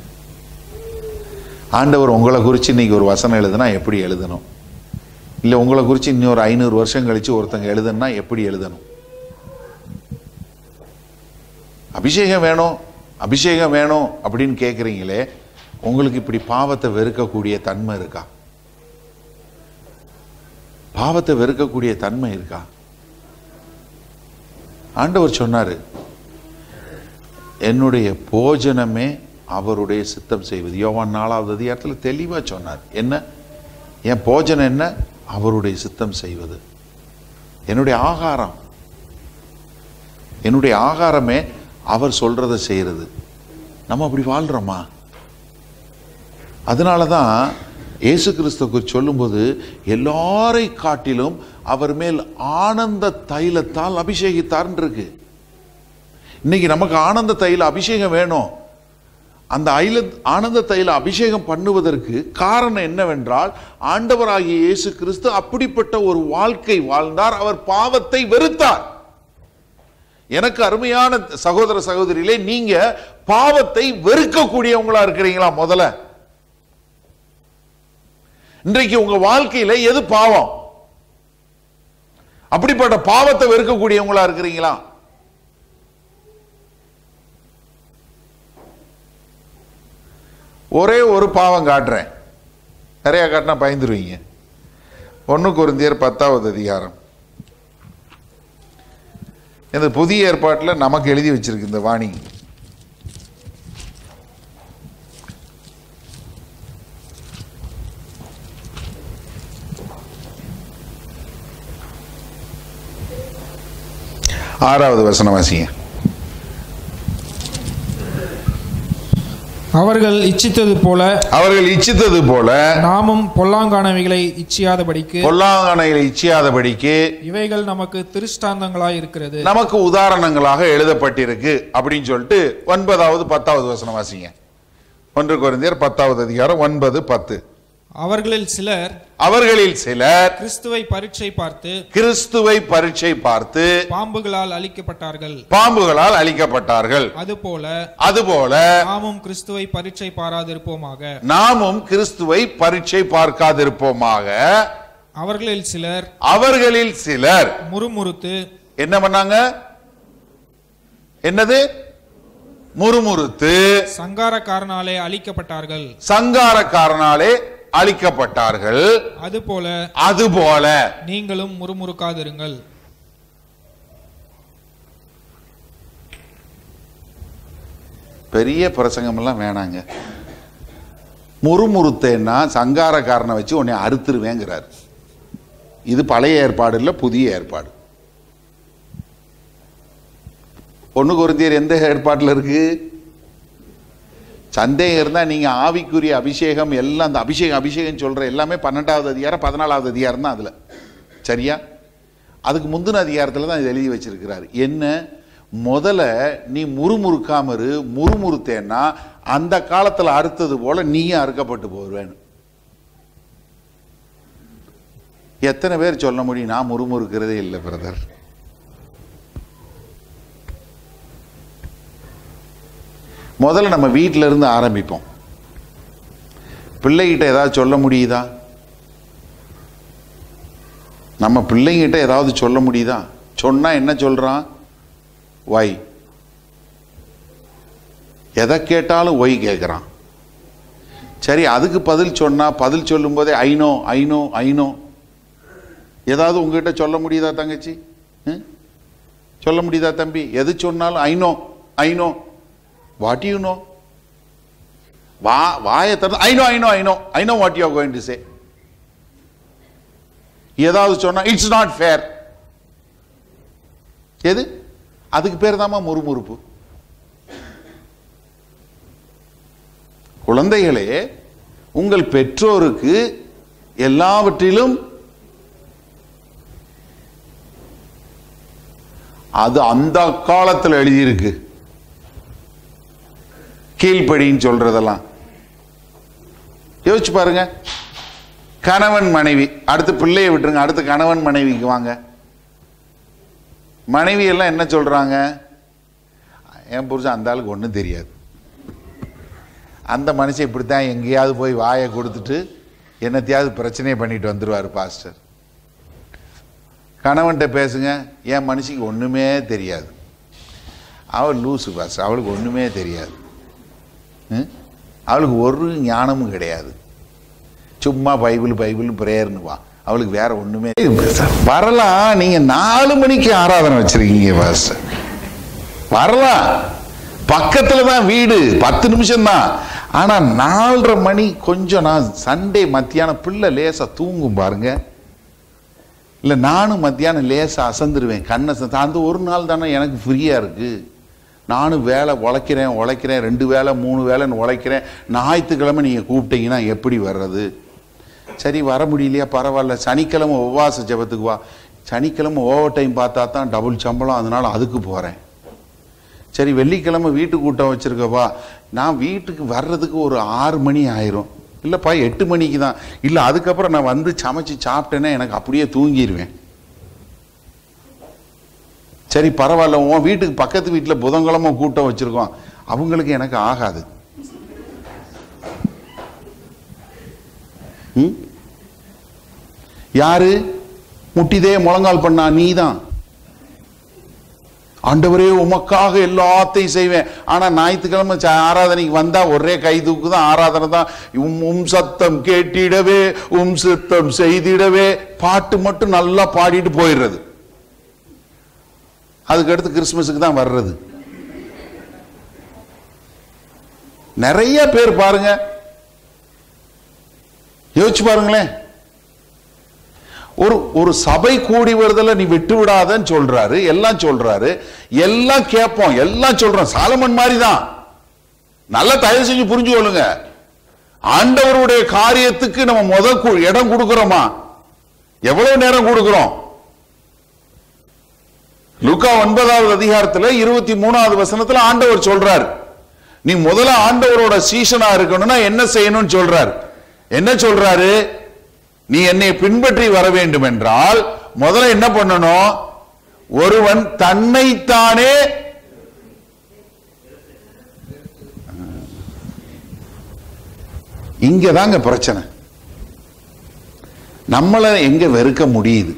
ஆண்டவர் உங்களை குறித்து இன்னைக்கு ஒரு வசனம் எழுதுனா எப்படி எழுதணும் இல்லை உங்களை குறித்து இன்னொரு ஐநூறு வருஷம் கழிச்சு ஒருத்தங்க எழுதணும்னா எப்படி எழுதணும் அபிஷேகம் வேணும் அபிஷேகம் வேணும் அப்படின்னு கேட்குறீங்களே உங்களுக்கு இப்படி பாவத்தை வெறுக்கக்கூடிய தன்மை இருக்கா பாவத்தை வெறுக்கக்கூடிய தன்மை இருக்கா ஆண்டவர் சொன்னாரு என்னுடைய போஜனமே அவருடைய சித்தம் செய்வது யோவான் நாலாவது அதிகாரத்தில் தெளிவா சொன்னார் என்ன என் போஜனம் என்ன அவருடைய சித்தம் செய்வது என்னுடைய ஆகாரம் என்னுடைய ஆகாரமே அவர் சொல்றதை செய்யறது நம்ம அப்படி வாழ்றோமா அதனால தான் இயேசு கிறிஸ்துவ குறித்து சொல்லும்போது எல்லாரை காட்டிலும் அவர் மேல் ஆனந்த தைலத்தால் அபிஷேகித்தார்ன்னு இருக்கு இன்னைக்கு நமக்கு ஆனந்த தைல அபிஷேகம் வேணும் அந்த ஐல ஆனந்த தைல அபிஷேகம் பண்ணுவதற்கு காரணம் என்னவென்றால் ஆண்டவராகிய இயேசு கிறிஸ்து அப்படிப்பட்ட ஒரு வாழ்க்கை வாழ்ந்தார் அவர் பாவத்தை வெறுத்தார் எனக்கு அருமையான சகோதர சகோதரிகளே நீங்க பாவத்தை வெறுக்கக்கூடியவங்களா இருக்கிறீங்களா முதல்ல இன்றைக்கு உங்க வாழ்க்கையில எது பாவம் அப்படிப்பட்ட பாவத்தை வெறுக்கக்கூடியவங்களா இருக்கிறீங்களா ஒரே ஒரு பாவம் காட்டுறேன் நிறைய காட்டினா பயந்துருவீங்க ஒன்று குருந்தியர் பத்தாவது அதிகாரம் இந்த புதிய ஏற்பாட்டில் நமக்கு எழுதி வச்சிருக்கு இந்த வாணி ஆறாவது வசனம் வாசிங்க அவர்கள் இச்சித்தது போல அவர்கள் இச்சித்தது போல நாமும் பொல்லாங்கானவைகளை இச்சியாதபடிக்கு பொல்லாங்கனையில் இச்சியாதபடிக்கு இவைகள் நமக்கு திருஷ்டாந்தங்களாய் இருக்கிறது நமக்கு உதாரணங்களாக எழுதப்பட்டிருக்கு அப்படின்னு சொல்லிட்டு ஒன்பதாவது பத்தாவது வசனம் வாசிங்க ஒன்று குருந்தியர் பத்தாவது அதிகாரம் ஒன்பது பத்து அவர்களில் சிலர் அவர்களில் சிலர் கிறிஸ்துவை பரீட்சை பார்த்து கிறிஸ்துவை பரீட்சை பார்த்து பாம்புகளால் அழிக்கப்பட்டார்கள் பாம்புகளால் அழிக்கப்பட்டார்கள் அதுபோல அதுபோல நாமும் கிறிஸ்துவை பரீட்சை பாராதிருப்போமாக நாமும் கிறிஸ்துவை பரீட்சை பார்க்காதிருப்போமாக அவர்களில் சிலர் அவர்களில் சிலர் முறுமுறுத்து என்ன பண்ணாங்க என்னது முறுமுறுத்து சங்காரக்காரனாலே அழிக்கப்பட்டார்கள் சங்காரக்காரனாலே அழிக்கப்பட்டார்கள் அதுபோல அதுபோல நீங்களும் முறுமுறுக்காதிருங்கள் பெரிய பிரசங்கம் எல்லாம் வேணாங்க முறுமுறுத்தேன்னா சங்காரக்காரனை வச்சு உன்னை அறுத்துருவேங்கிறார் இது பழைய ஏற்பாடு இல்லை புதிய ஏற்பாடு ஒன்று குருந்தியர் எந்த ஏற்பாட்டில் இருக்கு சந்தேகம் இருந்தால் நீங்கள் ஆவிக்குரிய அபிஷேகம் எல்லாம் அந்த அபிஷேகம் அபிஷேகம் சொல்கிற எல்லாமே பன்னெண்டாவது அதிகாரம் பதினாலாவது அதிகாரம் தான் அதில் சரியா அதுக்கு முந்தின அதிகாரத்தில் தான் இது எழுதி வச்சிருக்கிறார் என்ன முதல்ல நீ முறுமுறுக்காம இரு முறுமுறுத்தேன்னா அந்த காலத்தில் அறுத்தது போல நீயும் அறுக்கப்பட்டு போவேன்னு எத்தனை பேர் சொல்ல முடியும் நான் முறுமுறுக்கிறதே இல்லை பிரதர் முதல்ல நம்ம வீட்டில இருந்து ஆரம்பிப்போம் பிள்ளைகிட்ட ஏதாவது சொல்ல முடியுதா நம்ம பிள்ளைங்கிட்ட ஏதாவது சொல்ல முடியுதா சொன்னா என்ன சொல்றான் ஒய் எதை கேட்டாலும் ஒய் கேட்குறான் சரி அதுக்கு பதில் சொன்னா பதில் சொல்லும் போதே ஐநோ ஐநோ ஐநோ ஏதாவது உங்ககிட்ட சொல்ல முடியுதா தங்கச்சி ம்? சொல்ல முடியுதா தம்பி எது சொன்னாலும் I know I know what you know வா வாயை திறந்து I know I know I know I know what you going to say ஏதாவது சொன்னா இட்ஸ் நாட் ஃபேர் எது அதுக்கு பேர் தாம்மா முறுமுறுப்பு குழந்தைகளே உங்கள் பெற்றோருக்கு எல்லாவற்றிலும் அது அந்த காலத்தில் எழுதியிருக்கு கீழ்ப்படின்னு சொல்றதெல்லாம் யோசிச்சு பாருங்க கணவன் மனைவி அடுத்து பிள்ளையை விட்டுருங்க அடுத்து கணவன் மனைவிக்கு வாங்க மனைவி எல்லாம் என்ன சொல்றாங்க என் புருஷன் அந்த ஆளுக்கு ஒன்றும் தெரியாது அந்த மனுஷன் இப்படித்தான் எங்கேயாவது போய் வாயை கொடுத்துட்டு என்னத்தையாவது பிரச்சனையை பண்ணிட்டு வந்துருவார் பாஸ்டர் கணவன்கிட்ட பேசுங்க என் மனுஷிக்கு ஒன்றுமே தெரியாது அவள் லூசு பாஸ்டர் அவளுக்கு ஒன்றுமே தெரியாது ம்? அவளுக்கு ஒரு ஞானமும் கிடையாது சும்மா பைபிள் பைபிள் பிரேயர்னு வா அவளுக்கு வேற ஒண்ணுமே வரலாம் நீங்க நாலு மணிக்கு ஆராதனை வச்சிருக்கீங்க பாஸ்டர் வரலாம் பக்கத்துல தான் வீடு பத்து நிமிஷம் தான் ஆனா நாலரை மணி கொஞ்சம் நான் சண்டே மத்தியானம் பிள்ளை லேசா தூங்கும் பாருங்க இல்ல நானும் மத்தியானம் லேசா அசந்துருவேன் கண்ணை அசந்து அந்த ஒரு நாள் தானே எனக்கு ஃப்ரீயா இருக்கு நானும் வேலை உழைக்கிறேன் உழைக்கிறேன் ரெண்டு வேலை மூணு வேலைன்னு உழைக்கிறேன் ஞாயிற்றுக்கிழமை நீங்கள் கூப்பிட்டீங்கன்னா எப்படி வர்றது சரி வர முடியலையா பரவாயில்ல சனிக்கிழமை உபவாச ஜெபத்துக்கு வா சனிக்கிழமை ஓவர் டைம் பார்த்தா தான் டபுள் சம்பளம் அதனால அதுக்கு போகிறேன் சரி வெள்ளிக்கிழமை வீட்டு கூட்டம் வச்சிருக்கப்பா நான் வீட்டுக்கு வர்றதுக்கு ஒரு ஆறு மணி ஆயிரும் இல்லைப்பா எட்டு மணிக்கு தான் இல்லை அதுக்கப்புறம் நான் வந்து சமைச்சு சாப்பிட்டேன்னா எனக்கு அப்படியே தூங்கிடுவேன் சரி பரவாயில்ல உன் வீட்டுக்கு பக்கத்து வீட்டில் புதன்கிழமை கூட்டம் வச்சிருக்கோம் அவங்களுக்கு எனக்கு ஆகாது ம்? யாரு முட்டிதே முழங்கால் பண்ணா நீ தான் ஆண்டவரே உமக்காக எல்லாத்தையும் செய்வேன் ஆனா ஞாயிற்றுக்கிழமை ச- ஆராதனைக்கு வந்தா ஒரே கை தூக்கு தான் ஆராதனை தான் உம் உம் சத்தம் கேட்டிடவே உம் சித்தம் செய்திடவே பாட்டு மட்டும் நல்லா பாடிட்டு போயிடுறது அதுக்கடுத்து கிறிஸ்மஸுக்கு தான் வர்றது நிறைய பேர் பாருங்க யோசிச்சு பாருங்களேன் ஒரு ஒரு சபை கூடி வருதல நீ விட்டு விடாதன்னு சொல்றாரு எல்லாம் சொல்றாரு எல்லாம் கேட்போம் எல்லாம் சொல்றோம் சாலமன் மாதிரி தான் நல்லா தயவு செஞ்சு புரிஞ்சு கொள்ளுங்க ஆண்டவருடைய காரியத்துக்கு நம்ம முத கு- இடம் கொடுக்கிறோமா எவ்வளவு நேரம் கொடுக்கிறோம் லுக்கா ஒன்பதாவது அதிகாரத்துல இருபத்தி மூணாவது வசனத்துல ஆண்டவர் சொல்றார் நீ முதல்ல ஆண்டவரோட சீசனா இருக்கணும்னா என்ன செய்யணும்னு சொல்றார் என்ன சொல்றாரு நீ என்னை பின்பற்றி வர வேண்டும் என்றால் முதல்ல என்ன பண்ணணும் ஒருவன் தன்னைத்தானே இங்கதாங்க பிரச்சனை நம்மளை எங்க வெறுக்க முடியுது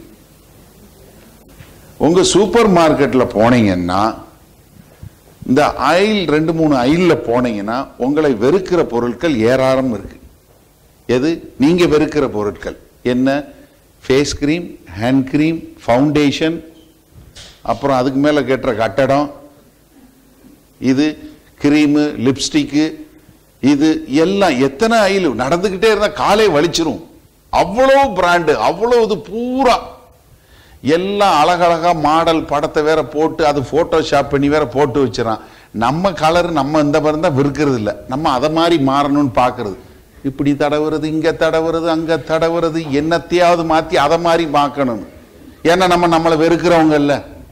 உங்க சூப்பர் மார்க்கெட்ல போனீங்கன்னா இந்த ஐல் ரெண்டு மூணு ஐல்ல போனீங்கன்னா உங்களை வெறுக்கிற பொருட்கள் ஏராளம் இருக்கு எது நீங்க வெறுக்கிற பொருட்கள் என்ன face cream hand cream foundation அப்புறம் அதுக்கு மேல கேட்டுற கட்டடம் இது கிரீமு லிப்ஸ்டிக்கு இது எல்லாம் எத்தனை ஐல் நடந்துக்கிட்டே இருந்தா காலே வலிச்சிரும் அவ்வளோ பிராண்டு அவ்வளோ இது பூரா எல்லாம் அழகழகா மாடல் படத்தை வேற போட்டு அது போட்டோஷாப் பண்ணி வேற போட்டு வச்சிடறான் நம்ம கலர் நம்ம இந்த மாதிரி தான் விற்கிறது இல்லை நம்ம அதை மாதிரி மாறணும்னு பார்க்கிறது இப்படி தடவுறது இங்க தடவுறது அங்க தடவுறது என்னத்தையாவது மாத்தி அதை மாதிரி பார்க்கணும் ஏன்னா நம்ம நம்மளை வெறுக்கிறவங்க இல்ல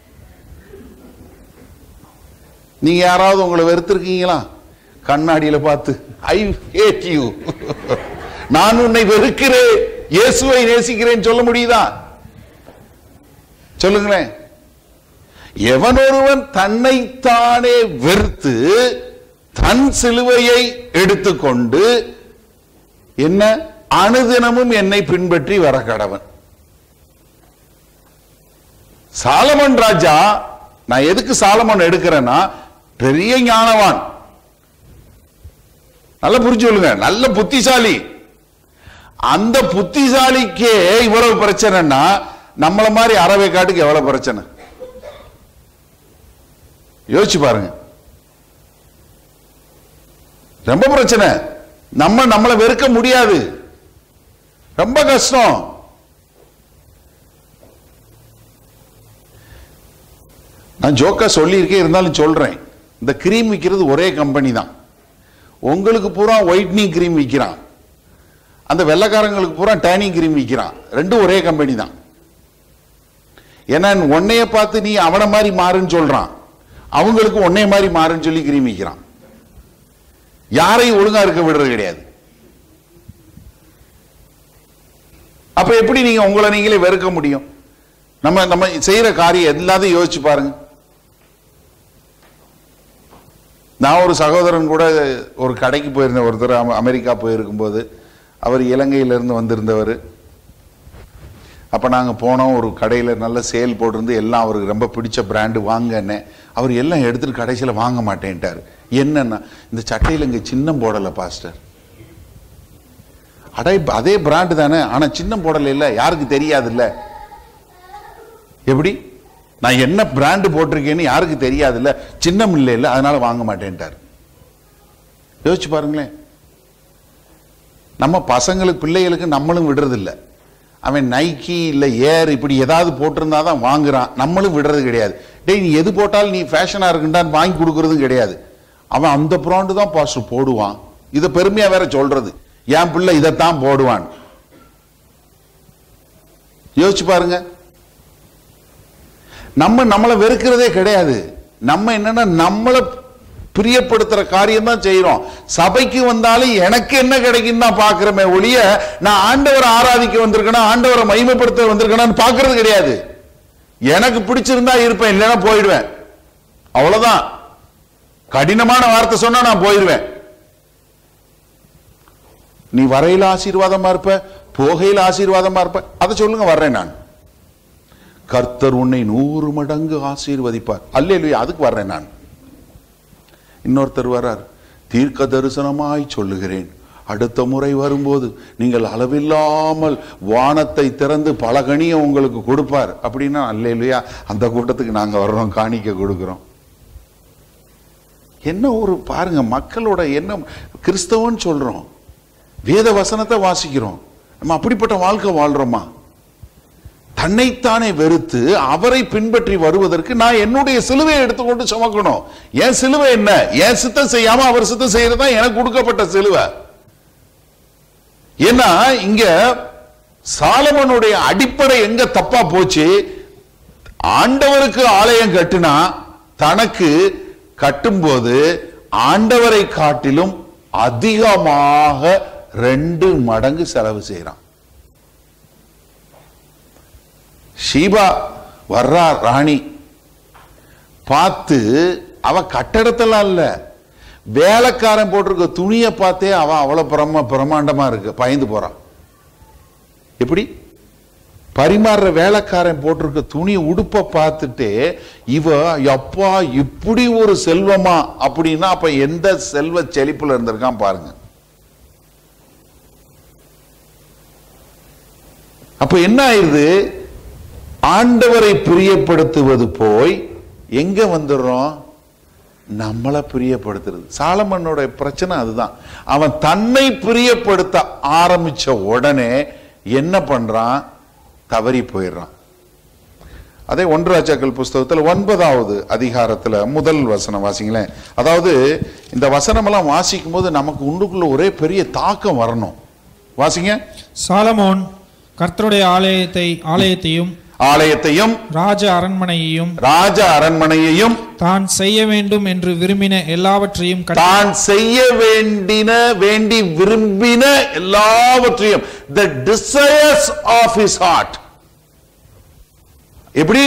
நீங்க யாராவது உங்களை வெறுத்திருக்கீங்களா கண்ணாடியில பார்த்து ஐ ஹேட் யூ நான் உன்னை வெறுக்கிறேன் இயேசுவை நேசிக்கிறேன் சொல்ல முடியுதா சொல்லுங்களேன் எவன் ஒருவன் தன்னைத்தானே வெறுத்து தன் சிலுவையை எடுத்துக்கொண்டு என்ன அனுதினமும் என்னை பின்பற்றி வர கடவன் சாலமன் ராஜா நான் எதுக்கு சாலமன் எடுக்கிறேன்னா பெரிய ஞானவான் நல்லா புரிஞ்சு சொல்லுங்க நல்ல புத்திசாலி அந்த புத்திசாலிக்கே இவ்வளவு பிரச்சனைன்னா நம்மள மாதிரி அறவை காட்டுக்கு எவ்வளவு பிரச்சனை யோசிச்சு பாருங்க ரொம்ப பிரச்சனை நம்ம நம்மளை வெறுக்க முடியாது ரொம்ப கஷ்டம் நான் ஜோக்கா சொல்லியிருக்கேன் இருந்தாலும் சொல்றேன் இந்த கிரீம் விற்கிறது ஒரே கம்பெனி தான் உங்களுக்கு பூரா ஒயிட்னிங் கிரீம் விற்கிறான் அந்த வெள்ளைக்காரங்களுக்கு பூரா டேனிங் கிரீம் விற்கிறான் ரெண்டும் ஒரே கம்பெனி தான் ஏன்னா உன்னைய பார்த்து நீ அவனை மாதிரி மாறுன்னு சொல்றான் அவங்களுக்கு உன்னைய மாதிரி மாறுன்னு சொல்லி கிரீம் விற்கிறான் யாரையும் ஒழுங்கா இருக்க விடுறது கிடையாது அப்ப எப்படி நீங்க உங்களை நீங்களே வெறுக்க முடியும் நம்ம நம்ம செய்யற காரியம் எல்லாத்தையும் யோசிச்சு பாருங்க நான் ஒரு சகோதரன் கூட ஒரு கடைக்கு போயிருந்தேன் ஒருத்தர் அமெ- அமெரிக்கா போயிருக்கும்போது அவர் இலங்கையிலிருந்து வந்திருந்தவர் அப்போ நாங்கள் போனோம் ஒரு கடையில் நல்ல சேல் போட்டிருந்து எல்லாம் அவருக்கு ரொம்ப பிடிச்ச பிராண்டு வாங்கன்னு அவர் எல்லாம் எடுத்துட்டு கடைசியில் வாங்க மாட்டேன்ட்டார் என்னன்னா இந்த சட்டையில் இங்கே சின்னம் போடலை பாஸ்டர் அடே அதே பிராண்டு தானே ஆனால் சின்னம் போடலை இல்லை யாருக்கு தெரியாதுல்ல எப்படி நான் என்ன பிராண்டு போட்டிருக்கேன்னு யாருக்கு தெரியாதுல்ல சின்னம் இல்லை இல்லை அதனால வாங்க மாட்டேன்ட்டார் யோசிச்சு பாருங்களேன் நம்ம பசங்களுக்கு பிள்ளைகளுக்கு நம்மளும் விடுறதில்ல அவன் நைக்கி இல்லை ஏர் இப்படி ஏதாவது போட்டிருந்தா தான் வாங்குறான் நம்மளும் விடுறது கிடையாது டேய் நீ எது போட்டாலும் நீ ஃபேஷனாக இருக்குண்டான்னு வாங்கி கொடுக்கறதும் கிடையாது அவன் அந்த பிராண்டு தான் பாஸ்டர் போடுவான் இதை பெருமையா வேற சொல்றது என் பிள்ளை இதைத்தான் போடுவான் யோசிச்சு பாருங்க நம்ம நம்மளை வெறுக்கிறதே கிடையாது நம்ம என்னன்னா நம்மளை பிரியப்படுத்துற காரியம் தான் செய்யறோம் சபைக்கு வந்தாலும் எனக்கு என்ன கிடைக்கும் தான் பாக்குறமே ஒழிய நான் ஆண்டவரை ஆராதிக்க வந்திருக்கேனா ஆண்டவரை மகிமைப்படுத்த வந்திருக்கேனான்னு பாக்குறது கிடையாது எனக்கு பிடிச்சிருந்தா இருப்பேன் இல்லைன்னா போயிடுவேன் அவ்வளவுதான் கடினமான வார்த்தை சொன்னா நான் போயிடுவேன் நீ வரையில ஆசீர்வாதமா இருப்ப போகையில ஆசீர்வாதமா இருப்ப அதை சொல்லுங்க வர்றேன் நான் கர்த்தர் உன்னை நூறு மடங்கு ஆசீர்வதிப்பார் அல்லேலூயா அதுக்கு வர்றேன் நான் இன்னொருத்தர் வர்றார் தீர்க்க தரிசனமாய் சொல்லுகிறேன் அடுத்த முறை வரும்போது நீங்கள் அளவில்லாமல் வானத்தை திறந்து பல கனியை உங்களுக்கு கொடுப்பார் அப்படின்னா அல்லேலூயா அந்த கூட்டத்துக்கு நாங்க வர்றோம் காணிக்க கொடுக்கிறோம் என்ன ஒரு பாருங்க மக்களோட எண்ணம் கிறிஸ்தவன் சொல்றோம் வேத வசனத்தை வாசிக்கிறோம் நம்ம அப்படிப்பட்ட வாழ்க்கை வாழ்றோமா தன்னைத்தானே வெறுத்து அவரை பின்பற்றி வருவதற்கு நான் என்னுடைய சிலுவையை எடுத்துக்கொண்டு சுமக்கணும் என் சிலுவை என்ன என் சித்தம் செய்யாம அவர் சித்தம் செய்யறது தான் எனக்கு கொடுக்கப்பட்ட சிலுவை ஏன்னா இங்க சாலமனுடைய அடிப்படை எங்க தப்பா போச்சு ஆண்டவருக்கு ஆலயம் கட்டினா தனக்கு கட்டும்போது ஆண்டவரை காட்டிலும் அதிகமாக ரெண்டு மடங்கு செலவு செய்யறான் ஷீபா வர்றா ராணி பார்த்து அவ கட்டடத்தெல்லாம் இல்ல வேலைக்காரன் போட்டிருக்க துணியை பார்த்தே அவன் அவ்வளவு பிரம பிரமாண்டமா இருக்கு பயந்து போறான் எப்படி பரிமாறுற வேலைக்காரன் போட்டிருக்க துணி உடுப்பை பார்த்துட்டு இவ அப்பா இப்படி ஒரு செல்வமா அப்படின்னா அப்ப எந்த செல்வ செழிப்புல இருந்திருக்கான் பாருங்க அப்ப என்ன ஆயிருது ஆண்டவரை பிரியப்படுத்துவது போய் எங்க வந்துடுறோம் நம்மளை பிரியப்படுத்துறது சாலமனோட பிரச்சனை அதுதான் அவன் தன்னை பிரியப்படுத்த ஆரம்பிச்ச உடனே என்ன பண்றான் தவறி போயிடுறான் அதே ஒன்று ராஜாக்கள் புஸ்தகத்தில் ஒன்பதாவது அதிகாரத்துல முதல் வசனம் வாசிங்களேன் அதாவது இந்த வசனமெல்லாம் வாசிக்கும் போது நமக்கு உண்டுக்குள்ள ஒரே பெரிய தாக்கம் வரணும் வாசிங்க சாலமோன் கர்த்தருடைய ஆலயத்தை ஆலயத்தையும் ஆலயத்தையும் ராஜ அரண்மனையையும் ராஜ அரண்மனையையும் தான் செய்ய வேண்டும் என்று விரும்பின எல்லாவற்றையும் கட்டி- தான் செய்ய வேண்டின வேண்டி விரும்பின எல்லாவற்றையும் the desires of his heart எப்படி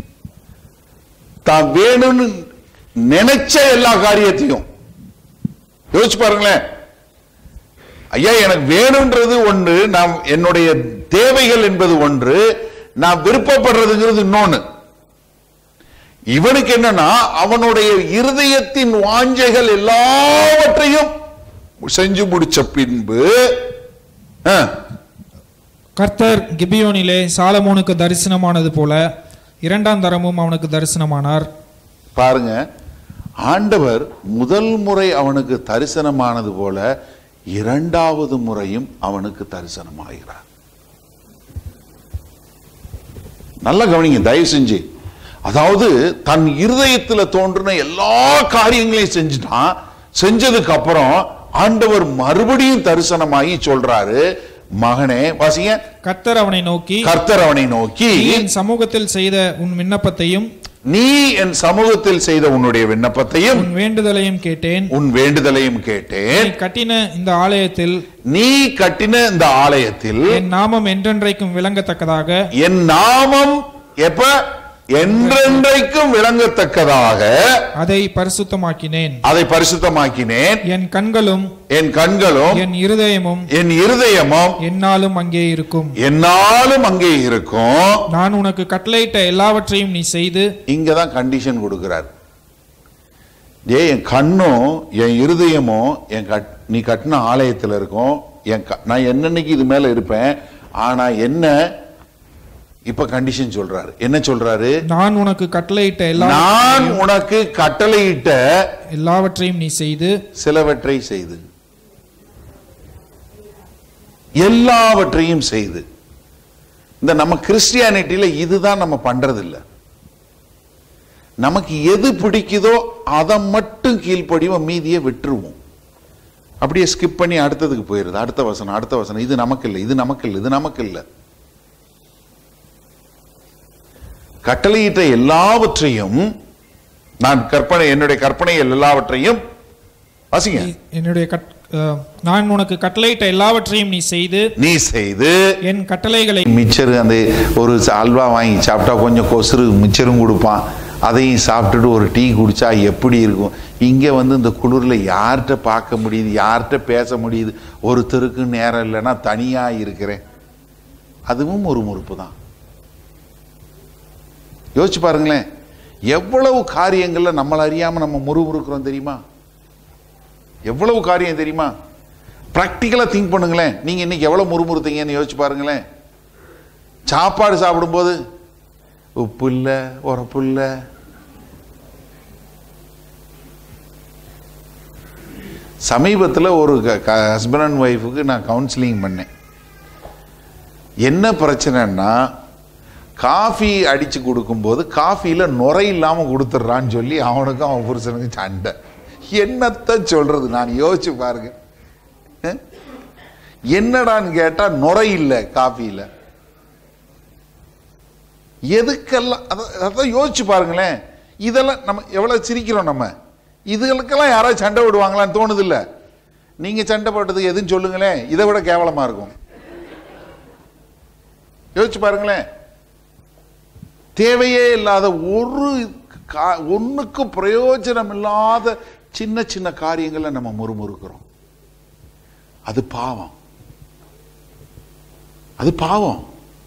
தான் வேணும்னு நினைச்ச எல்லா காரியத்தையும் யோசிச்சு பாருங்களேன் ஐயா எனக்கு வேணும்ன்றது ஒன்று நாம் என்னுடைய தேவைகள் என்பது ஒன்று நான் விருப்பப்படுறதுங்கிறது இன்னொன்னு இவனுக்கு என்னன்னா அவனுடைய இருதயத்தின் வாஞ்சைகள் எல்லாவற்றையும் செஞ்சு முடிச்ச பின்பு ஆ, கர்த்தர் கிபியோனிலே சாலமோனுக்கு தரிசனமானது போல இரண்டாம் தரமும் அவனுக்கு தரிசனமானார் பாருங்க ஆண்டவர் முதல் முறை அவனுக்கு தரிசனமானது போல இரண்டாவது முறையும் அவனுக்கு தரிசனமாகிறார் நல்லா கவனிங்க தயவு செஞ்சு அதாவது தன் இருதயத்துல தோன்றின எல்லா காரியங்களையும் செஞ்சுட்டான் செஞ்சதுக்கு அப்புறம் ஆண்டவர் மறுபடியும் தரிசனமாகி சொல்றாரு மகனே வாசிங்க கர்த்தர் அவனை நோக்கி கர்த்தர் அவனை நோக்கி நீ என் சமூகத்தில் செய்த உன் விண்ணப்பத்தையும் நீ என் சமூகத்தில் செய்த உன்னுடைய விண்ணப்பத்தையும் உன் வேண்டுதலையும் கேட்டேன் உன் வேண்டுதலையும் நீ கேட்டேன் கட்டின இந்த ஆலயத்தில் நீ கட்டின இந்த ஆலயத்தில் என் நாமம் என்றென்றைக்கும் விளங்கத்தக்கதாக என் நாமம் எப்ப என்றென்றைக்கும் விளங்கத்தக்கதாக அதை பரிசுத்தமாக்கினேன் அதை பரிசுத்தமாக்கினேன் என் கண்களும் என் கண்களும் என் இருதயமும் என் இருதயமும் என்னாலும் அங்கே இருக்கும் என்னாலும் அங்கே இருக்கும் நான் உனக்கு கட்டளையிட்ட எல்லாவற்றையும் நீ செய்து இங்கதான் கண்டிஷன் கொடுக்கிறார் ஏ என் கண்ணும் என் இருதயமும் என் கட் நீ கட்டின ஆலயத்தில் இருக்கும் என் க- நான் என்னன்னைக்கு இது மேல இருப்பேன் ஆனா என்ன இப்ப கண்டிஷன் சொல்றாரு என்ன சொல்றாரு நான் உனக்கு கட்டளையிட்ட எல்லா நான் உனக்கு கட்டளையிட்ட எல்லாவற்றையும் நீ செய்து சிலவற்றை செய்து எல்லாவற்றையும் செய்து இந்த நம்ம கிறிஸ்டியானிட்டியில இதுதான் நம்ம பண்றது இல்ல நமக்கு எது பிடிக்குதோ அதை மட்டும் கீழ்ப்படிவோம் மீதியை விட்டுருவோம் அப்படியே ஸ்கிப் பண்ணி அடுத்ததுக்கு போயிருது அடுத்த வசனம் அடுத்த வசனம் இது நமக்கு இல்லை இது நமக்கு இல்லை இது நமக்கு இல்லை கட்டளையிட்ட எல்லாவற்றையும் நான் கற்பனை என்னுடைய கற்பனைகள் எல்லாவற்றையும் வாசிங்க என்னுடைய கட்- அஹ், நான் உனக்கு கட்டளையிட்ட எல்லாவற்றையும் நீ செய்து நீ செய்து என் கட்டளைகளை மிச்சர் அந்த ஒரு அல்வா வாங்கி சாப்பிட்டா கொஞ்சம் கொசுறு மிச்சரும் கொடுப்பான் அதையும் சாப்பிட்டுட்டு ஒரு டீ குடிச்சா எப்படி இருக்கும் இங்கே வந்து இந்த குளிரில் யார்கிட்ட பார்க்க முடியுது யார்கிட்ட பேச முடியுது ஒருத்தருக்கு நேரம் இல்லைன்னா தனியாக இருக்கிறேன் அதுவும் ஒரு முறுப்பு தான் யோசிச்சு பாருங்களேன் எவ்வளவு காரியங்கள்ல நம்மளை அறியாம நம்ம முறுமுறுக்கிறோம் தெரியுமா எவ்வளவு காரியம் தெரியுமா ப்ராக்டிக்கலாக திங்க் பண்ணுங்களேன் நீங்க இன்னைக்கு எவ்வளவு முறுமுறுத்தீங்கன்னு யோசிச்சு பாருங்களேன் சாப்பாடு சாப்பிடும்போது உப்பு இல்லை உரப்பு இல்லை சமீபத்தில் ஒரு ஹஸ்பண்ட் அண்ட் ஒய்ஃபுக்கு நான் கவுன்சிலிங் பண்ணேன் என்ன பிரச்சனைன்னா காஃபி அடிச்சு கொடுக்கும்போது காஃபியில் நுரை இல்லாமல் கொடுத்துட்றான்னு சொல்லி அவனுக்கும் அவன் புருஷனுக்கும் சண்டை என்னத்த சொல்றது நான் யோசிச்சு பாருங்க அஹ்? என்னடான்னு கேட்டா நுரை இல்லை காஃபியில் எதுக்கெல்லாம் அத- அதான் யோசிச்சு பாருங்களேன் இதெல்லாம் நம்ம எவ்வளவு சிரிக்கிறோம் நம்ம இதுகளுக்கெல்லாம் யாராவது சண்டை விடுவாங்களான்னு தோணுது இல்ல நீங்க சண்டை போட்டதுக்கு எதுன்னு சொல்லுங்களேன் இதை விட கேவலமா இருக்கும் யோசிச்சு பாருங்களேன் தேவையே இல்லாத ஒரு கா- ஒண்ணுக்கும் பிரயோஜனம் இல்லாத சின்ன சின்ன காரியங்களை நம்ம முறுமுறுக்கிறோம் அது பாவம் அது பாவம்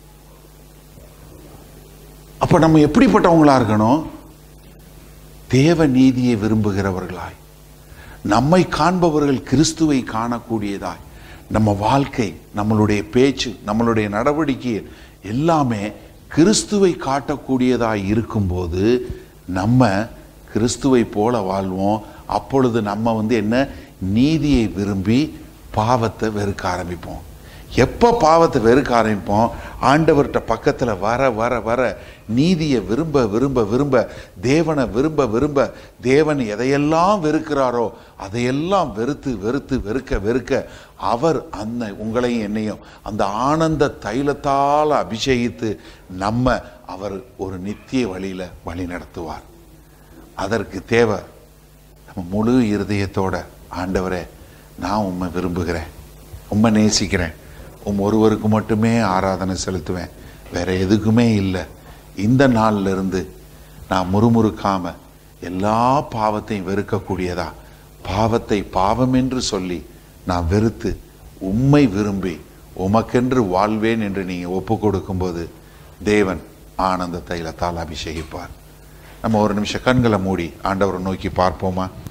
அப்ப நம்ம எப்படிப்பட்டவங்களா இருக்கணும் தேவ நீதியை விரும்புகிறவர்களாய் நம்மை காண்பவர்கள் கிறிஸ்துவை காணக்கூடியதாய் நம்ம வாழ்க்கை நம்மளுடைய பேச்சு நம்மளுடைய நடவடிக்கை எல்லாமே கிறிஸ்துவை காட்டக்கூடியதாய் இருக்கும்போது நம்ம கிறிஸ்துவை போல வாழ்வோம் அப்பொழுது நம்ம வந்து என்ன நீதியை விரும்பி பாவத்தை வெறுக்க ஆரம்பிப்போம் எப்போ பாவத்தை வெறுக்க ஆரம்பிப்போம் ஆண்டவர்கிட்ட பக்கத்தில் வர வர வர நீதியை விரும்ப விரும்ப விரும்ப தேவனை விரும்ப விரும்ப தேவன் எதையெல்லாம் வெறுக்கிறாரோ அதையெல்லாம் வெறுத்து வெறுத்து வெறுக்க வெறுக்க அவர் அந்த உங்களையும் என்னையும் அந்த ஆனந்த தைலத்தால் அபிஷேகித்து நம்ம அவர் ஒரு நித்திய வழியில வழி நடத்துவார் அதற்கு தேவை நம்ம முழு இருதயத்தோட ஆண்டவரே நான் உம்மை விரும்புகிறேன் உம்மை நேசிக்கிறேன் உம் ஒருவருக்கு மட்டுமே ஆராதனை செலுத்துவேன் வேற எதுக்குமே இல்லை இந்த நாள்ல இருந்து நான் முறுமுறுக்காம எல்லா பாவத்தையும் வெறுக்கக்கூடியதா பாவத்தை பாவம் என்று சொல்லி நான் வெறுத்து உம்மை விரும்பி உமக்கென்று வாழ்வேன் என்று நீங்க ஒப்பு கொடுக்கும்போது தேவன் ஆனந்த தைலத்தால் அபிஷேகிப்பார் நம்ம ஒரு நிமிஷம் கண்களை மூடி ஆண்டவரை நோக்கி பார்ப்போமா